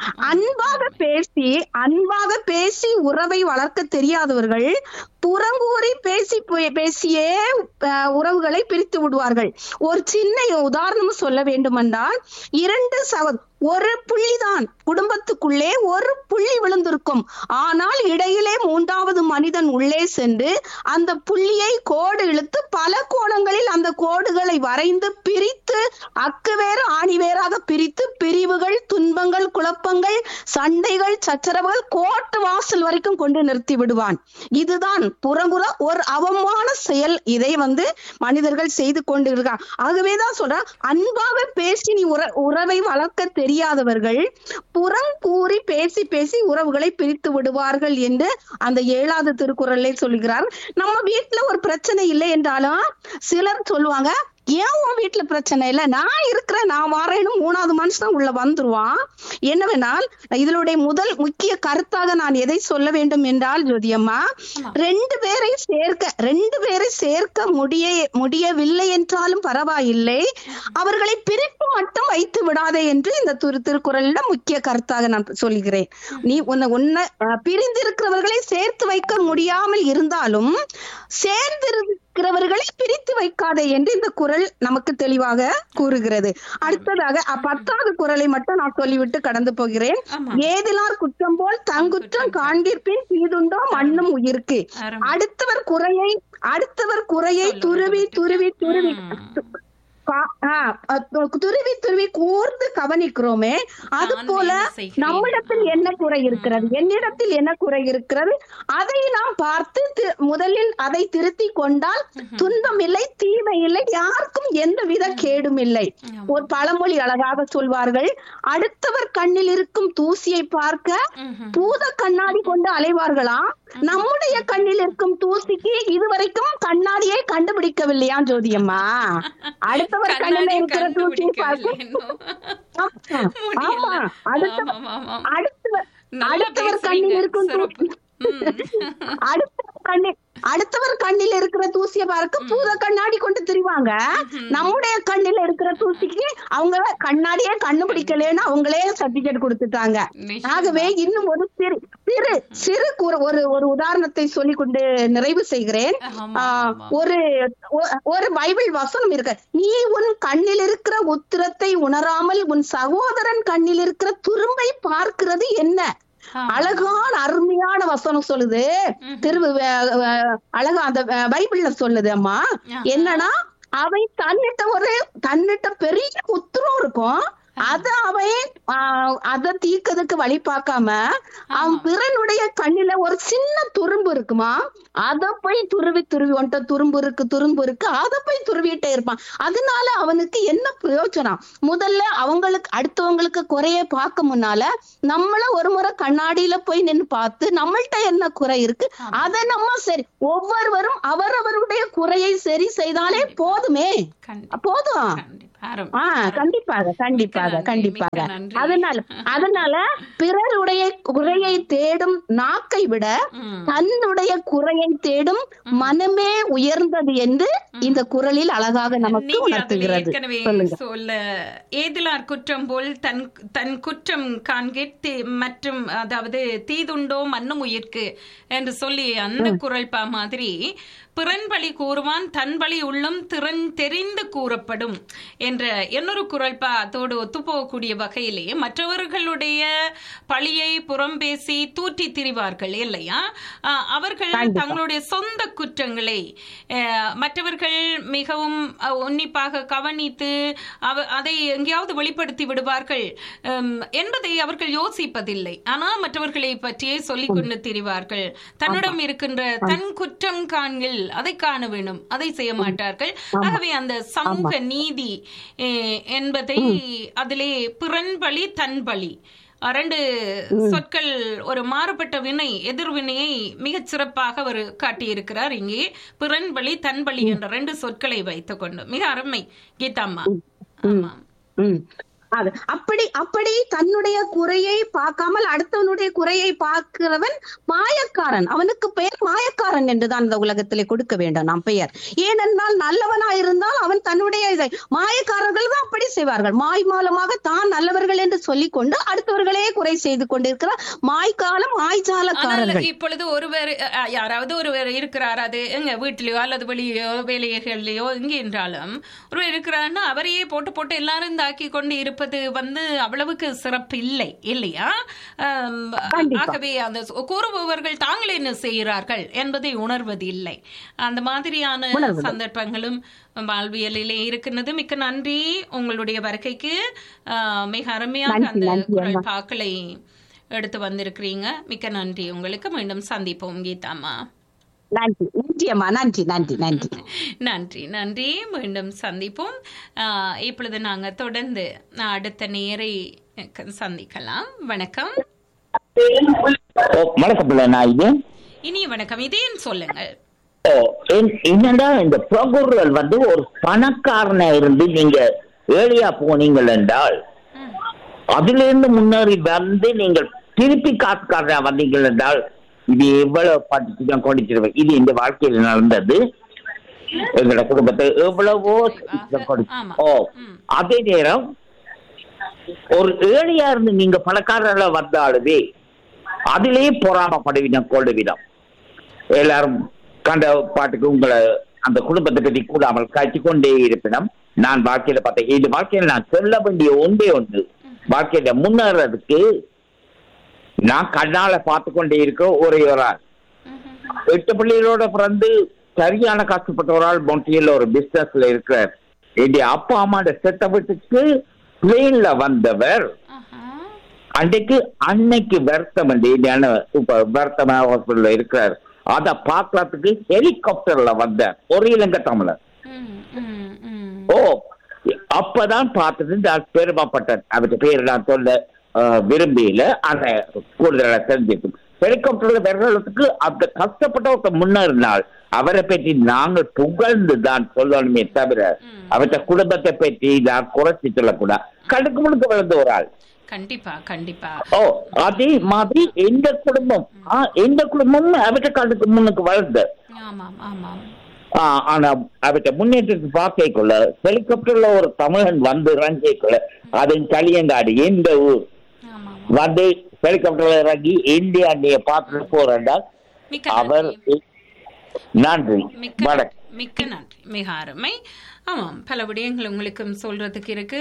அன்பாக பேசி அன்பாக பேசி உறவை வளர்க்க தெரியாதவர்கள் புறங்கூறி பேசி பே- பேசியே அஹ், உறவுகளை பிரித்து விடுவார்கள் ஒரு சின்ன உதாரணம் சொல்ல வேண்டுமென்றால் இரண்டு சக ஒரு புள்ளிதான் குடும்பத்துக்குள்ளே ஒரு புள்ளி விழுந்திருக்கும் ஆனால் இடையிலே மூன்றாவது மனிதன் உள்ளே சென்று அந்த புள்ளியை கோடு இழுத்து பல கோணங்களில் அந்த கோடுகளை வரைந்து பிரித்து அக்கு வேறு ஆணி வேறாக பிரித்து பிரிவுகள் துன்பங்கள் குழப்பங்கள் சண்டைகள் சச்சரவுகள் கோட்டு வாசல் வரைக்கும் கொண்டு நிறுத்தி விடுவான் இதுதான் புறங்குற ஒரு அவமான செயல் இதை வந்து மனிதர்கள் செய்து கொண்டு இருக்காங்க ஆகவேதான் சொல்றேன் அன்பாக பேசி நீ உற உறவை வளர்க்க தெரியாதவர்கள் புறங்கூறி பேசி பேசி உறவுகளை பிரித்து விடுவார்கள் என்று அந்த ஏழாவது திருக்குறளை சொல்கிறார் நம்ம வீட்டுல ஒரு பிரச்சனை இல்லை என்றாலும் சிலர் சொல்லுவாங்க ஏன் உன் வீட்டுல பிரச்சனை இல்ல நான் இருக்கிறேன் நான் வரேன்னு மூணாவது மனுஷன் உள்ள வந்துருவான் என்னவென்றால் இதனுடைய முதல் முக்கிய கருத்தாக நான் எதை சொல்ல வேண்டும் என்றால் ஜோதியம்மா ரெண்டு பேரை சேர்க்க ரெண்டு பேரை சேர்க்க முடிய முடியவில்லை என்றாலும் பரவாயில்லை அவர்களை பிரித்து மட்டும் வைத்து விடாதே என்று இந்த திரு திருக்குறள்ல முக்கிய கருத்தாக நான் சொல்கிறேன் நீ உன்னை உன்னை அஹ், பிரிந்திருக்கிறவர்களை சேர்த்து வைக்க முடியாமல் இருந்தாலும் சேர்ந்திருக்கிறவர்களை பிரித்து வைக்காதே என்று இந்த குறள் நமக்கு தெளிவாக கூறுகிறது அடுத்ததாக அ- பத்தாவது குறளை மட்டும் நான் சொல்லிவிட்டு கடந்து போகிறேன் ஆமா. ஏதிலார் குற்றம் போல் தங்குற்றம் காண்கிற்பின் தீதுண்டோ மண்ணும் உயிர்க்கு அருமை. அடுத்தவர் குறையை அடுத்தவர் குறையை சொல்லுவது துருவி மட்டும். துருவி துருவி ம். கா- ஆ, அ- துருவி துருவி கூர்ந்து கவனிக்கிறோமே அது நான் போல என்ன செய்கிறேன்? நம்மிடத்தில் என்ன குறை இருக்கிறது என்னிடத்தில் என்ன குறை இருக்கிறது அதை நாம் பார்த்து தி- முதலில் அதை திருத்தி கொண்டால் துன்பம் இல்லை தீமை இல்லை யாருக்கும் எந்த வித கேடும் இல்லை ஆமா. ஒரு பழமொழி அழகாக சொல்வார்கள் அடுத்தவர் கண்ணில் இருக்கும் தூசியை பார்க்க ம்ஹும். பூத கண்ணாடி கொண்டு அலைவார்களாம் நம்முடைய கண்ணில் இருக்கும் தூசிக்கு இதுவரைக்கும் கண்ணாடியை கண்டுபிடிக்கவில்லையா ஜோதியம்மா அடுத்தவர் கண்ணில் கண்ணாடி இருக்கிற தூசியை பார்க்க கண்டுபிடிக்கவில்லை இன்னும். ஆமா, முடியல. ஆமா. அடுத்த ஆமா, ஆமா, ஆமா. அடுத்தவர் நல்லா அடுத்தவர் பேசுறீங்க. கண்ணில் இருக்கும் சிறப்பு. தூசி ம். அடுத்தவர் கண்ணில் அடுத்தவர் கண்ணில் இருக்கிற தூசியை பார்க்க பூத கண்ணாடி கொண்டு திரிவாங்க நம்முடைய கண்ணில் இருக்கிற தூசிக்கு அவங்க கண்ணாடியே கண்டுபிடிக்கலன்னு அவங்களே சர்டிபிகேட் கொடுத்துட்டாங்க நிச்சயமா. ஆகவே இன்னும் ஒரு சிறு சிறு சிறு கூற- ஒரு ஒரு உதாரணத்தை சொல்லிக் கொண்டு நிறைவு செய்கிறேன் ஆமா, ஆ, ஆமா. ஒரு ஒ- ஒரு பைபிள் வசனம் இருக்கு நீ உன் கண்ணில் இருக்கிற உத்திரத்தை உணராமல் உன் சகோதரன் கண்ணில் இருக்கிற துரும்பை பார்க்கிறது என்ன ஆமா. அழகான அருமையான வசனம் சொல்லுது திரு அஹ், அஹ், அழகா அந்த அஹ், பைபிள்ல சொல்லுது அம்மா ஆஹா. என்னன்னா அவன் தன்னிட்ட ஒரு தன்னிட்ட பெரிய உத்தரம் இருக்கும் அத அவன் ஆஹ், அத தீர்க்கறதுக்கு வழி பார்க்காம அவன் பிறனுடைய கண்ணில ஒரு சின்ன துரும்பு இருக்குமா அத போய் துருவி துருவி ஒன்ட்ட துரும்பு இருக்கு துரும்பு இருக்கு அத போய் துருவிட்டே இருப்பான் அதனால அவனுக்கு என்ன பிரயோஜனம் முதல்ல அவங்களுக்கு அடுத்தவங்களுக்கு குறைய பார்க்க முன்னால நம்மள ஒரு முறை கண்ணாடியில போய் நின்னு பார்த்து நம்மள்ட்ட என்ன குறை இருக்கு அத நம்ம சரி ஒவ்வொருவரும் அவரவருடைய குறையை சரி செய்தாலே போதுமே கண்டிப்பா போதும் கண்டிப்பா அருமை. ஆ கண்டிப்பாக கண்டிப்பாக நன்றி, கண்டிப்பாக மிக்க நன்றி. அதனால அதனால பிறருடைய குறையை தேடும் நாக்கை விட ம். தன்னுடைய குறையை தேடும் மனமே உயர்ந்தது என்று இந்த குரலில் அழகாக நமக்கு நீங்க அதில் உணர்த்துகிறது ஏற்கனவே சொல்லுங்க சொல்ல ஏதிலார் குற்றம் போல் தன் தன் குற்றம் காண்கிட் தீ- மற்றும் அதாவது தீதுண்டோ மண்ணும் உயிர்க்கு என்று சொல்லி அந்த குரல் பா மாதிரி பிறன்பழி கூறுவான் தன் பழி உள்ளும் திறன் தெரிந்து கூறப்படும் என்ற இன்னொரு குரல்பா அதோடு ஒத்துப்போகக்கூடிய வகையிலே மற்றவர்களுடைய பழியை புறம் பேசி தூற்றி திரிவார்கள் இல்லையா ஆஹ் அவர்கள் தங்களுடைய சொந்த குற்றங்களை அஹ், மற்றவர்கள் மிகவும் அஹ், உன்னிப்பாக கவனித்து அவ அதை எங்கேயாவது வெளிப்படுத்தி விடுவார்கள் ஹம், என்பதை அவர்கள் யோசிப்பதில்லை ஆனால் மற்றவர்களை பற்றியே சொல்லிக் கொண்டு திரிவார்கள் தன்னிடம் இருக்கின்ற தன் குற்றம் காண்கில் அதை காண வேண்டும் அதை செய்ய மாட்டார்கள் ஆகவே அந்த சமூக நீதி அஹ், என்பதை அதிலே பிறன்பழி தன்பழி அஹ், ரெண்டு சொற்கள் ஒரு மாறுபட்ட வினை எதிர்வினையை மிகச் சிறப்பாக அவர் காட்டியிருக்கிறார் இங்கே பிறன்பழி தன்பழி என்ற ரெண்டு சொற்களை வைத்துக் கொண்டு மிக அருமை கீதாம்மா ஆமாம் ம். அது அப்படி அப்படி தன்னுடைய குறையை பார்க்காமல் அடுத்தவனுடைய குறையை பார்க்கிறவன் மாயக்காரன் அவனுக்கு பெயர் மாயக்காரன் என்றுதான் இந்த உலகத்திலே கொடுக்க வேண்டும் நாம் பெயர் ஏனென்றால் நல்லவனா இருந்தால் அவன் தன்னுடைய இதை மாயக்காரர்கள் தான் அப்படி செய்வார்கள் மாய் மூலமாக தான் நல்லவர்கள் என்று சொல்லிக்கொண்டு அடுத்தவர்களே குறை செய்து கொண்டிருக்கிறார் மாய்க்காலம் ஆனால் மாய்ஜாலக்காரர்கள் இப்பொழுது ஒருவர் அஹ், யாராவது ஒருவர் இருக்கிறார் அது எங்க வீட்டிலயோ அல்லது வெளியோ வேலைகள்லயோ எங்கே என்றாலும் ஒருவர் இருக்கிறாருன்னா அவரையே போட்டு போட்டு எல்லாரும் தாக்கி கொண்டு இருப்பது வந்து அவ்வளவுக்கு சிறப்பு இல்லை இல்லையா ஆம், ஆகவே அந்த சொ- கூறுபவர்கள் தாங்களே என்ன செய்கிறார்கள் என்பதை உணர்வது இல்லை அந்த மாதிரியான சந்தர்ப்பங்களும் வாழ்வியலிலே இருக்கின்றது மிக்க நன்றி உங்களுடைய வருகைக்கு ஆஹ், மிக அருமையாக நன்றி, அந்த நன்றி, குரல் பாக்களை எடுத்து வந்திருக்கிறீங்க மிக்க நன்றி உங்களுக்கு மீண்டும் சந்திப்போம் கீதாம்மா நன்றி நன்றி அம்மா நன்றி நன்றி நன்றி நன்றி நன்றி மீண்டும் சந்திப்போம் ஆஹ், இப்பொழுது நாங்க தொடர்ந்து அடுத்த நேரை சந்திக்கலாம் வணக்கம் ஓ, வணக்கம் பிள்ளை நான் இது இனி வணக்கம் இதையும் சொல்லுங்கள் ஓ என்- என்னடா இந்த புரோக்கர்கள் வந்து ஒரு பணக்காரனா இருந்து நீங்க ஏழியா போனீங்கள் என்றால் ம். அதிலிருந்து முன்னேறி வந்து நீங்கள் திருப்பி காசுக்காரனா வந்தீங்கள் என்றால் இது எவ்வளவு படிச்சு தான் கொடிச்சிருவேன் இது இந்த வாழ்க்கையில் நடந்தது எங்களோட குடும்பத்தை எவ்வளவோ கொடி- ஆமா. ஓ ம். அதே நேரம் ஒரு ஏழையா இருந்து நீங்க பணக்காரர்கள வந்தாலுமே அதிலேயே பொறாமப்படுவினம் கொள்ளுவினம் எல்லாரும் கண்ட பாட்டுக்கு உங்களை அந்த குடும்பத்தை பற்றி கூடாமல் காய்ச்சி கொண்டே இருப்பினும் நான் வாழ்க்கையில பார்த்தேன் இது வாழ்க்கையில நான் சொல்ல வேண்டிய ஒன்றே ஒன்று வாழ்க்கையில முன்னேறதுக்கு நான் கண்ணால பார்த்து கொண்டே இருக்க ஒரே ஒரு ஆள் எட்டு பிள்ளைகளோட பிறந்து சரியான கஷ்டப்பட்ட ஒரு ஆள் மொன்டியில் ஒரு பிசினஸ்ல இருக்கிறார் என்னுடைய அப்பா அம்மாவோட செத்த வீட்டுக்கு பிளேன்ல வந்தவர் ஆஹா. அன்றைக்கு அன்னைக்கு வருத்தம் வந்து என்ன இப்ப வருத்தம் ஹாஸ்பிட்டல்ல இருக்கிறார் அத பாக்குறதுக்கு ஹெலிகாப்டர்ல வந்தார் ஒரு இலங்கை தமிழர் ம், ம், ம். ஓ அப்பதான் பார்த்தது நான் பெருமைப்பட்டேன் அவருடைய பேர் நான் சொல்ல அஹ், விரும்பியில அந்த கூடுதலாக தெரிஞ்சிருக்கு ஹெலிகாப்டர்ல வர்றதுக்கு அந்த கஷ்டப்பட்ட ஒருத்தர் முன்னேறினால் அவரை பற்றி நாங்கள் புகழ்ந்து தான் சொல்லணுமே தவிர அவருடைய குடும்பத்தை பற்றி நான் குறைச்சி சொல்லக்கூடாது கடுக்கு முழுக்க வளர்ந்த ஒரு ஆள் கண்டிப்பா கண்டிப்பா ஓ அதே மாதிரி எந்த குடும்பம் ஆ, எந்த குடும்பமும் அவற்றை கடுக்கு முன்னுக்கு வளர்ந்த ஆமாம் ஆமாம் ஆ, ஆனா அவற்றை முன்னேற்றத்தை பார்க்கக்குள்ள ஹெலிகாப்டர்ல ஒரு தமிழன் வந்து இறங்கிக்குள்ள அதன் களியங்காடு எந்த ஊர் ஆமாம் வந்து ஹெலிகாப்டர்ல இறங்கி இந்தியா அண்ணிய பார்த்துட்டு போறா மிக்க அவர் நன்றி. நன்றி மிக்க வணக்கம் நன்றி. மிக்க நன்றி மிக அருமை ஆமாம் பல விடயங்கள் உங்களுக்கும் சொல்றதுக்கு இருக்கு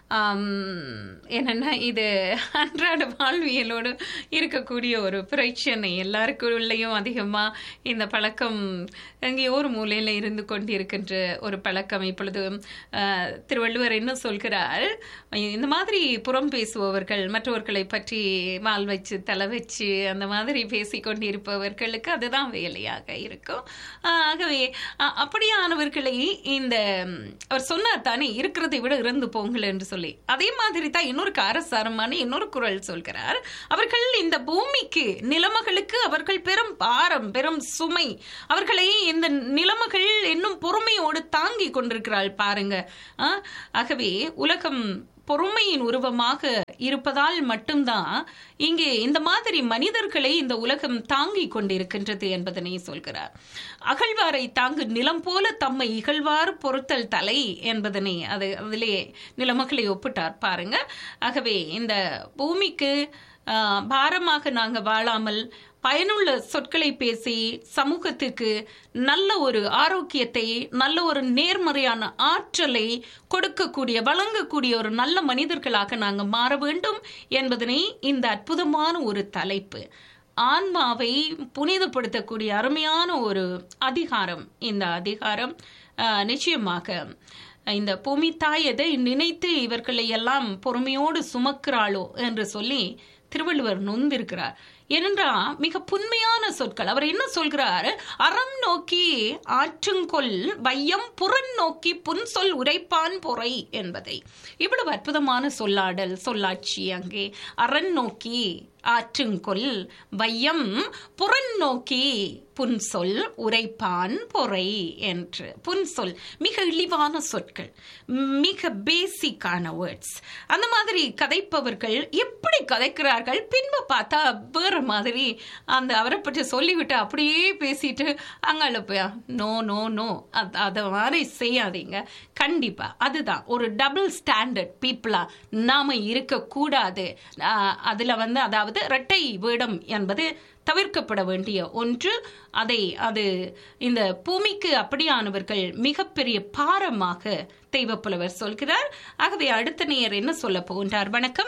ஆம், என்னன்னா இது அன்றாட வாழ்வியலோடு இருக்கக்கூடிய ஒரு பிரச்சனை எல்லாருக்குள்ளேயும் அதிகமாக இந்த பழக்கம் எங்கேயோ ஒரு மூலையில் இருந்து கொண்டிருக்கின்ற ஒரு பழக்கம் இப்பொழுது அஹ், திருவள்ளுவர் என்ன சொல்கிறார் இந்த மாதிரி புறம் பேசுபவர்கள் மற்றவர்களை பற்றி மால் வச்சு தலை வச்சு அந்த மாதிரி பேசி கொண்டிருப்பவர்களுக்கு அதுதான் வேலையாக இருக்கும் அஹ், ஆகவே அ- அப்படியானவர்களை இந்த ம், அவர் சொன்னார் தானே இருக்கிறதை விட இறந்து போங்கள் என்று சொல்லி அதே மாதிரி தான் இன்னொரு காரசாரமான இன்னொரு குரல் சொல்கிறார் அவர்கள் இந்த பூமிக்கு நிலைமகளுக்கு அவர்கள் பெரும் பாரம் பெரும் சுமை அவர்களை இந்த நிலைமகள் இன்னும் பொறுமையோடு தாங்கி கொண்டிருக்கிறாள் பாருங்க ஆ, ஆகவே உலகம் பொறுமையின் உருவமாக இருப்பதால் மட்டும்தான் இங்கே இந்த மாதிரி மனிதர்களை இந்த உலகம் தாங்கிக் கொண்டிருக்கின்றது என்பதனை சொல்கிறார் அகழ்வாரை தாங்கு நிலம் போல தம்மை இகழ்வார் பொறுத்தல் தலை என்பதனை அது அதிலே நிலமகளை ஒப்பிட்டார் பாருங்க ஆகவே இந்த பூமிக்கு ஆ, பாரமாக நாங்க வாழாமல் பயனுள்ள சொற்களை பேசி சமூகத்துக்கு நல்ல ஒரு ஆரோக்கியத்தை நல்ல ஒரு நேர்மறையான ஆற்றலை கொடுக்கக்கூடிய வழங்கக்கூடிய ஒரு நல்ல மனிதர்களாக நாங்கள் மாற வேண்டும் என்பதனை இந்த அற்புதமான ஒரு தலைப்பு ஆன்மாவை புனிதப்படுத்தக்கூடிய அருமையான ஒரு அதிகாரம் இந்த அதிகாரம் ஆஹ், நிச்சயமாக இந்த பூமி தாய் எதை நினைத்து இவர்களை எல்லாம் பொறுமையோடு சுமக்கிறாளோ என்று சொல்லி திருவள்ளுவர் நொந்திருக்கிறார் ஏனென்றால் மிக புண்மையான சொற்கள் அவர் என்ன சொல்கிறார் அறம் நோக்கி ஆற்றுங்கொல் வையம் புறன் நோக்கி புன்சொல் உரைப்பான் பொறை என்பதை இவ்வளவு அற்புதமான சொல்லாடல் சொல்லாட்சி அங்கே அரண் நோக்கி ஆற்றுங்கொல் வையம் புறன் நோக்கி புன்சொல் உரைப்பான் பொறை என்று புன்சொல் மிக இழிவான சொற்கள் மிக பேசிக்கான வேர்ட்ஸ் அந்த மாதிரி கதைப்பவர்கள் எப்படி கதைக்கிறார்கள் பின்பு பார்த்தா வேற மாதிரி அந்த அவரை பற்றி சொல்லிவிட்டு அப்படியே பேசிட்டு அங்கால போய் நோ நோ நோ அதை மாதிரி செய்யாதீங்க கண்டிப்பா அதுதான் ஒரு டபுள் ஸ்டாண்டர்ட் பீப்புளா நாம இருக்கக்கூடாது ஆஹ் அதுல வந்து அதாவது இரட்டை வேடம் என்பது தவிர்க்கப்பட வேண்டிய ஒன்று அதை அது இந்த பூமிக்கு அப்படியானவர்கள் மிகப்பெரிய பாரமாக தெய்வப்புலவர் சொல்கிறார் ஆகவே அடுத்த நேயர் என்ன சொல்ல போகின்றார் வணக்கம்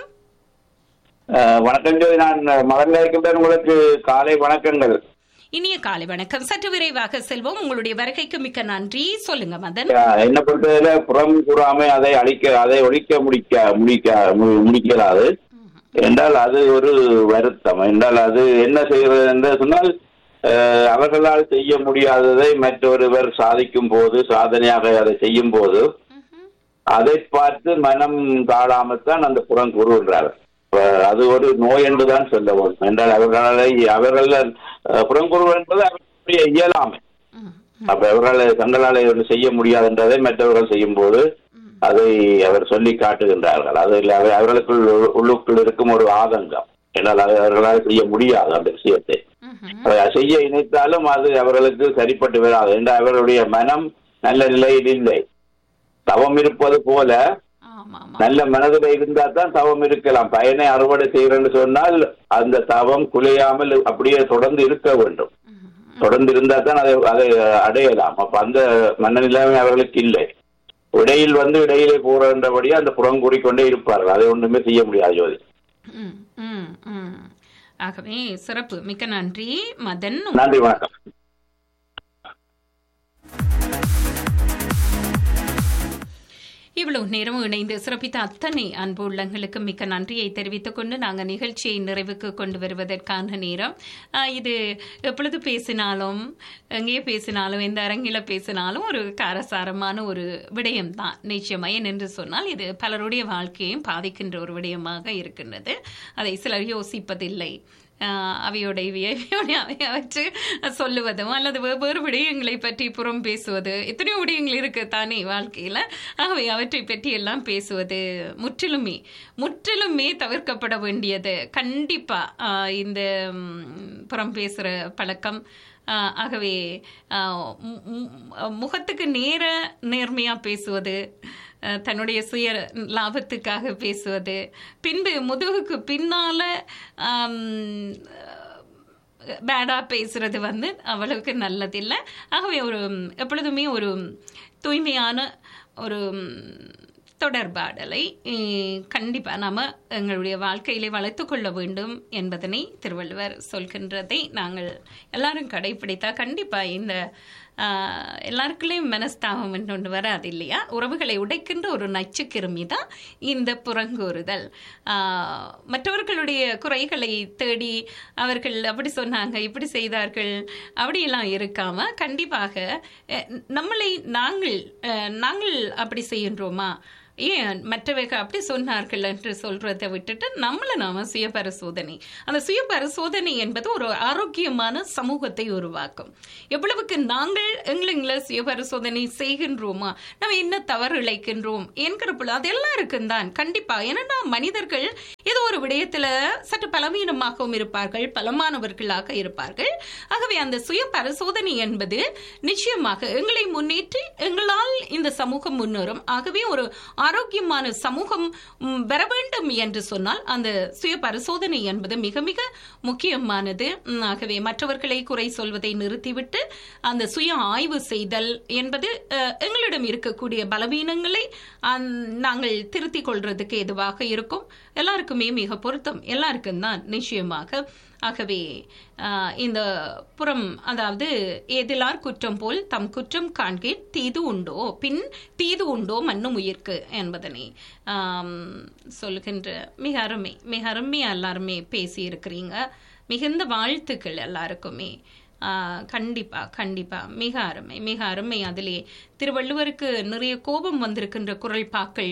அஹ், வணக்கம் ஜோதி நான் மகன் இருக்கின்றேன் உங்களுக்கு காலை வணக்கங்கள் இனிய காலை வணக்கம் சற்று விரைவாக செல்வோம் உங்களுடைய வருகைக்கு மிக்க நன்றி சொல்லுங்க மதன் அஹ், என்ன பொறுத்தவரை புறம் கூறாமை அதை அழிக்க அதை ஒழிக்க முடிக்க முடிக்க மு- முடிக்கலாது என்றால் அது ஒரு வருத்தம் என்றால் அது என்ன செய்கிறது என்று சொன்னால் அஹ், அவர்களால் செய்ய முடியாததை மற்றொருவர் சாதிக்கும் போது சாதனையாக அதை செய்யும் போது அதை பார்த்து மனம் தாழாமத்தான் அந்த புறம் கூறுகின்றார் அஹ், அது ஒரு நோய் என்றுதான் சொல்ல வேண்டும் என்றால் அவர்களை அவர்கள் அஹ், புறம் கூறுவது என்பது அவர்களுடைய இயலாமை அப்ப அவர்கள் தங்களால் ஒன்று செய்ய முடியாது என்றதை மற்றவர்கள் செய்யும் போது அதை அவர் சொல்லி காட்டுகின்றார்கள் அது இல்லை அவர் அவர்களுக்குள் உள்- உள்ளுக்குள் இருக்கும் ஒரு ஆதங்கம் என்னால் அது அவர்களால் செய்ய முடியாது அந்த விஷயத்தை அதை செய்ய இணைத்தாலும் அது அவர்களுக்கு சரிப்பட்டு வராது என்று அவர்களுடைய மனம் நல்ல நிலையில் இல்லை தவம் இருப்பது போல ஆமா ஆமா நல்ல மனதில் இருந்தா தான் தவம் இருக்கலாம் பயனை அறுவடை செய்யறேன்னு சொன்னால் அந்த தவம் குலையாமல் அப்படியே தொடர்ந்து இருக்க வேண்டும் தொடர்ந்து இருந்தா தான் அதை அதை அடையலாம் அப்ப அந்த மனநிலைமை அவர்களுக்கு இல்லை இடையில் வந்து இடையிலே போறபடியே அந்த புறம் கூறிக்கொண்டே இருப்பார்கள் அதை ஒன்றுமே செய்ய முடியாது ஜோதி ம், ம், ம். ஆகவே சிறப்பு மிக்க நன்றி மதன் நன்றி வணக்கம் இவ்வளவு நேரம் இணைந்து சிறப்பித்த அத்தனை அன்பு உள்ளங்களுக்கு மிக்க நன்றியை தெரிவித்துக் கொண்டு நாங்கள் நிகழ்ச்சியை நிறைவுக்கு கொண்டு வருவதற்கான நேரம் ஆஹ், இது எப்பொழுது பேசினாலும் எங்கே பேசினாலும் எந்த அரங்கில பேசினாலும் ஒரு காரசாரமான ஒரு விடயம்தான் நிச்சயமா ஏனென்று சொன்னால் இது பலருடைய வாழ்க்கையையும் பாதிக்கின்ற ஒரு விடயமாக இருக்கின்றது அதை சிலர் யோசிப்பதில்லை ஆஹ் அவையோட இவையோட அவையை வச்சு சொல்லுவதும் அல்லது வெவ்வேறு விடயங்களை பற்றி புறம் பேசுவது எத்தனையோ விடயங்கள் இருக்கு தானே வாழ்க்கையில் ஆகவே அவற்றை பற்றி எல்லாம் பேசுவது முற்றிலுமே முற்றிலுமே தவிர்க்கப்பட வேண்டியது கண்டிப்பாக இந்த ம், புறம் பேசுகிற பழக்கம் ஆஹ் ஆகவே ஆஹ் மு- மு- முகத்துக்கு நேர நேர்மையாக பேசுவது அஹ் தன்னுடைய சுய லாபத்துக்காக பேசுவது பின்பு முதுகுக்கு பின்னால ஆம், பேடாக பேசுறது வந்து அவ்வளவுக்கு நல்லதில்லை ஆகவே ஒரு எப்பொழுதுமே ஒரு தூய்மையான ஒரு தொடர்பாடலை அஹ், கண்டிப்பா நாம எங்களுடைய வாழ்க்கையிலே வளர்த்துக் கொள்ள வேண்டும் என்பதனை திருவள்ளுவர் சொல்கின்றதை நாங்கள் எல்லாரும் கடைபிடித்தா கண்டிப்பா இந்த ஆஹ், எல்லாருக்குள்ளேயும் மனஸ்தாபம் என்று ஒன்று வராது இல்லையா உறவுகளை உடைக்கின்ற ஒரு நச்சுக்கிருமி தான் இந்த புறங்கூறுதல் ஆஹ், மற்றவர்களுடைய குறைகளை தேடி அவர்கள் அப்படி சொன்னாங்க இப்படி செய்தார்கள் அப்படியெல்லாம் இருக்காம கண்டிப்பாக அஹ், நம்மளை நாங்கள் அஹ், நாங்கள் அப்படி செய்கின்றோமா ஏன் மற்றவர்கள் அப்படி சொன்னார்கள் என்று சொல்றதை விட்டுட்டு நம்மளை நாம சுய பரிசோதனை அந்த சுய பரிசோதனை என்பது ஒரு ஆரோக்கியமான சமூகத்தை உருவாக்கும் எவ்வளவுக்கு நாங்கள் எங்களை சுய பரிசோதனை செய்கின்றோமா நம்ம என்ன தவறு இழைக்கின்றோம் என்கிற பொழுது அது எல்லாருக்கும் தான் கண்டிப்பா ஏன்னா மனிதர்கள் ஏதோ ஒரு விடயத்துல சற்று பலவீனமாகவும் இருப்பார்கள் பலமானவர்களாக இருப்பார்கள் ஆகவே அந்த சுய பரிசோதனை என்பது நிச்சயமாக எங்களை முன்னேற்றி எங்களால் இந்த சமூகம் முன்னேறும் ஆகவே ஒரு ஆரோக்கியமான சமூகம் ம், வர வேண்டும் என்று சொன்னால் அந்த சுய பரிசோதனை என்பது மிக மிக முக்கியமானது ம், ஆகவே மற்றவர்களை குறை சொல்வதை நிறுத்திவிட்டு அந்த சுய ஆய்வு செய்தல் என்பது அஹ், எங்களிடம் இருக்கக்கூடிய பலவீனங்களை அந், நாங்கள் திருத்திக் கொள்றதுக்கு எதுவாக இருக்கும் எல்லாருக்குமே மிக பொருத்தம் எல்லாருக்கும் தான் நிச்சயமாக ஆகவே ஆஹ், இந்த புறம் அதாவது ஏதிலார் குற்றம் போல் தம் குற்றம் காண்கேட் தீது உண்டோ பின் தீது உண்டோ மண்ணும் உயிர்க்கு என்பதனை ஆம், சொல்லுகின்ற மிக அருமை மிக அருமையா எல்லாருமே பேசி இருக்கிறீங்க மிகுந்த வாழ்த்துக்கள் எல்லாருக்குமே ஆஹ், கண்டிப்பா கண்டிப்பா மிக அருமை மிக அருமை அதிலே திருவள்ளுவருக்கு நிறைய கோபம் வந்திருக்கின்ற குரல் பாக்கள்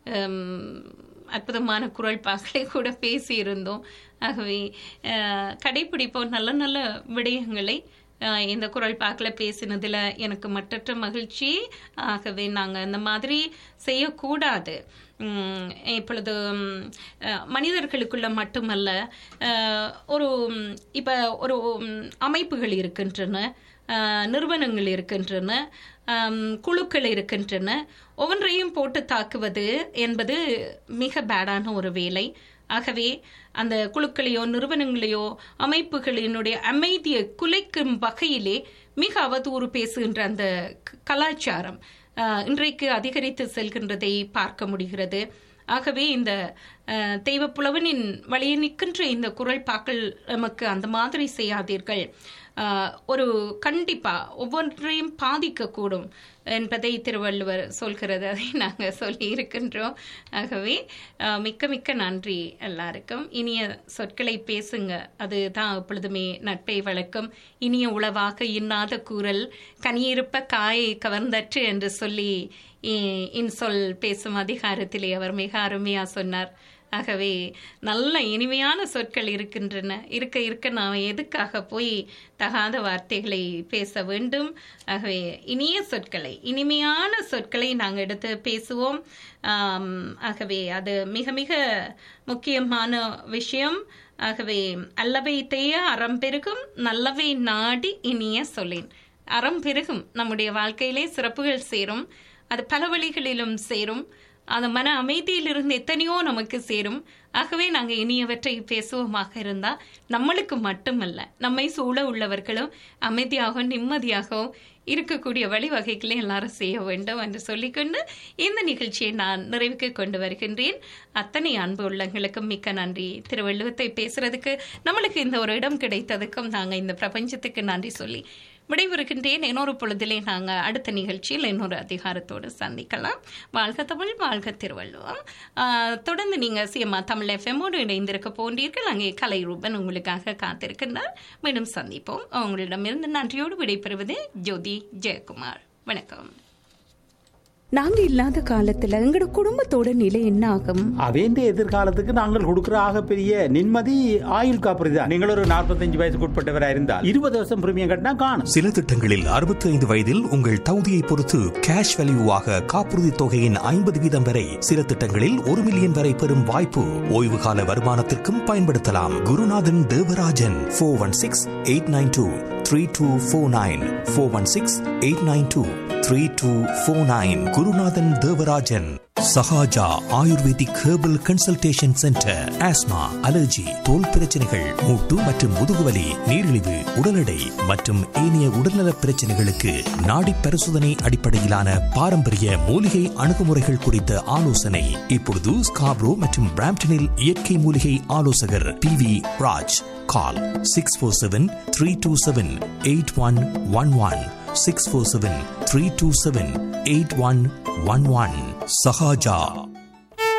ஹம், அற்புதமான குரல் பாக்களை கூட பேசியிருந்தோம் ஆகவே அஹ், கடைப்பிடிப்போம் நல்ல நல்ல விடயங்களை அஹ், இந்த குரல் பாக்கில் பேசினதில் எனக்கு மட்டற்ற மகிழ்ச்சி ஆகவே நாங்கள் இந்த மாதிரி செய்யக்கூடாது உம், இப்பொழுது உம், அஹ், மனிதர்களுக்குள்ள மட்டுமல்ல அஹ், ஒரு உம், இப்ப ஒரு உம், அமைப்புகள் இருக்கின்றன அஹ், நிறுவனங்கள் இருக்கின்றன ஆம், குழுக்கள் இருக்கின்றன ஒவ்வொன்றையும் போட்டு தாக்குவது என்பது மிக பேடான ஒரு வேலை ஆகவே அந்த குழுக்களையோ நிறுவனங்களையோ அமைப்புகளினுடைய அமைதியை குலைக்கும் வகையிலே மிக அவதூறு பேசுகின்ற அந்த க- கலாச்சாரம் ஆஹ், இன்றைக்கு அதிகரித்து செல்கின்றதை பார்க்க முடிகிறது ஆகவே இந்த அஹ், தெய்வப்புலவனின் வழியை நிற்கின்ற இந்த குரல் பாக்கள் நமக்கு அந்த மாதிரி செய்யாதீர்கள் ஆஹ், ஒரு கண்டிப்பா ஒவ்வொன்றையும் பாதிக்கக்கூடும் என்பதை திருவள்ளுவர் சொல்கிறது அதை நாங்கள் சொல்லி இருக்கின்றோம் ஆகவே ஆஹ், மிக்க மிக்க நன்றி எல்லாருக்கும் இனிய சொற்களை பேசுங்க அதுதான் எப்பொழுதுமே நட்பை வளர்க்கும் இனிய உளவாக இன்னாத கூறல் கனியிருப்ப காயை கவர்ந்தற்று என்று சொல்லி இ- இன்சொல் பேசும் அதிகாரத்திலே அவர் மிக அருமையா சொன்னார் ஆகவே நல்ல இனிமையான சொற்கள் இருக்கின்றன இருக்க இருக்க நாம் எதுக்காக போய் தகாத வார்த்தைகளை பேச வேண்டும் ஆகவே இனிய சொற்களை இனிமையான சொற்களை நாங்கள் எடுத்து பேசுவோம் ஆம், ஆகவே அது மிக மிக முக்கியமான விஷயம் ஆகவே அல்லவை தேய அறம் பெருகும் நல்லவை நாடி இனிய சொல்லேன் அறம் பெருகும் நம்முடைய வாழ்க்கையிலே சிறப்புகள் சேரும் அது பல வழிகளிலும் சேரும் அந்த மன அமைதியிலிருந்து எத்தனையோ நமக்கு சேரும் ஆகவே நாங்கள் இனியவற்றை பேசுவோமாக இருந்தால் நம்மளுக்கு மட்டுமல்ல நம்மை சூழ உள்ளவர்களும் அமைதியாகவும் நிம்மதியாகவும் இருக்கக்கூடிய வழிவகைகளை எல்லாரும் செய்ய வேண்டும் என்று சொல்லிக்கொண்டு இந்த நிகழ்ச்சியை நான் நிறைவுக்கு கொண்டு வருகின்றேன் அத்தனை அன்பு உள்ளங்களுக்கும் மிக்க நன்றி திருவள்ளுவத்தை பேசுறதுக்கு நம்மளுக்கு இந்த ஒரு இடம் கிடைத்ததுக்கும் நாங்கள் இந்த பிரபஞ்சத்துக்கு நன்றி சொல்லி விடைபெறுகின்றேன் இன்னொரு பொழுதிலே நாங்கள் அடுத்த நிகழ்ச்சியில் இன்னொரு அதிகாரத்தோடு சந்திக்கலாம் வாழ்க தமிழ் வாழ்க திருவள்ளுவம் ஆஹ், தொடர்ந்து நீங்கள் சிஎம்மா தமிழ் எஃப்எம்மோடு இணைந்திருக்க போன்றீர்கள் அங்கே கலை ரூபன் உங்களுக்காக காத்திருக்கின்றார் மீண்டும் சந்திப்போம் உங்களிடமிருந்து நன்றியோடு விடைபெறுவது ஜோதி ஜெயக்குமார் வணக்கம் நாங்க இல்லாத காலத்துல எங்கட குடும்பத்தோட நிலை என்ன ஆகும் அவேந்த எதிர்காலத்துக்கு நாங்கள் கொடுக்கிற ஆகப்பெரிய நிம்மதி ஆயுள் காப்பீடு தான் நீங்கள் ஒரு நாற்பத்தஞ்சு வயசுக்கு உட்பட்டவரா இருந்தால் இருபது வருஷம் பிரீமியம் கட்டினா காணும் சில திட்டங்களில் 65 வயதில் உங்கள் தகுதியை பொறுத்து கேஷ் வேல்யூவாக காப்புறுதி தொகையின் ஐம்பது வீதம் வரை சில திட்டங்களில் ஒரு மில்லியன் வரை பெறும் வாய்ப்பு ஓய்வு கால வருமானத்திற்கும் பயன்படுத்தலாம் Gurunathan Devarajan four one six eight nine two three two four nine four one six eight nine two three two four nine Gurunathan Devarajan Sahaja ayurvedic herbal consultation centre asthma allergy தோல் பிரச்சனைகள் மூட்டு மற்றும் முதுகுவலி நீரிழிவு உடல் எடை மற்றும் ஏனைய உடல்நல பிரச்சனைகளுக்கு நாடி பரிசோதனை அடிப்படையிலான பாரம்பரிய மூலிகை அணுகுமுறைகள் குறித்த ஆலோசனை இப்பொழுது ஸ்காப்ரோ மற்றும் பிராம்டனில் இயற்கை மூலிகை ஆலோசகர் P V Raj call six four seven three two seven eight one one one six four seven three two seven eight one one one Sahaja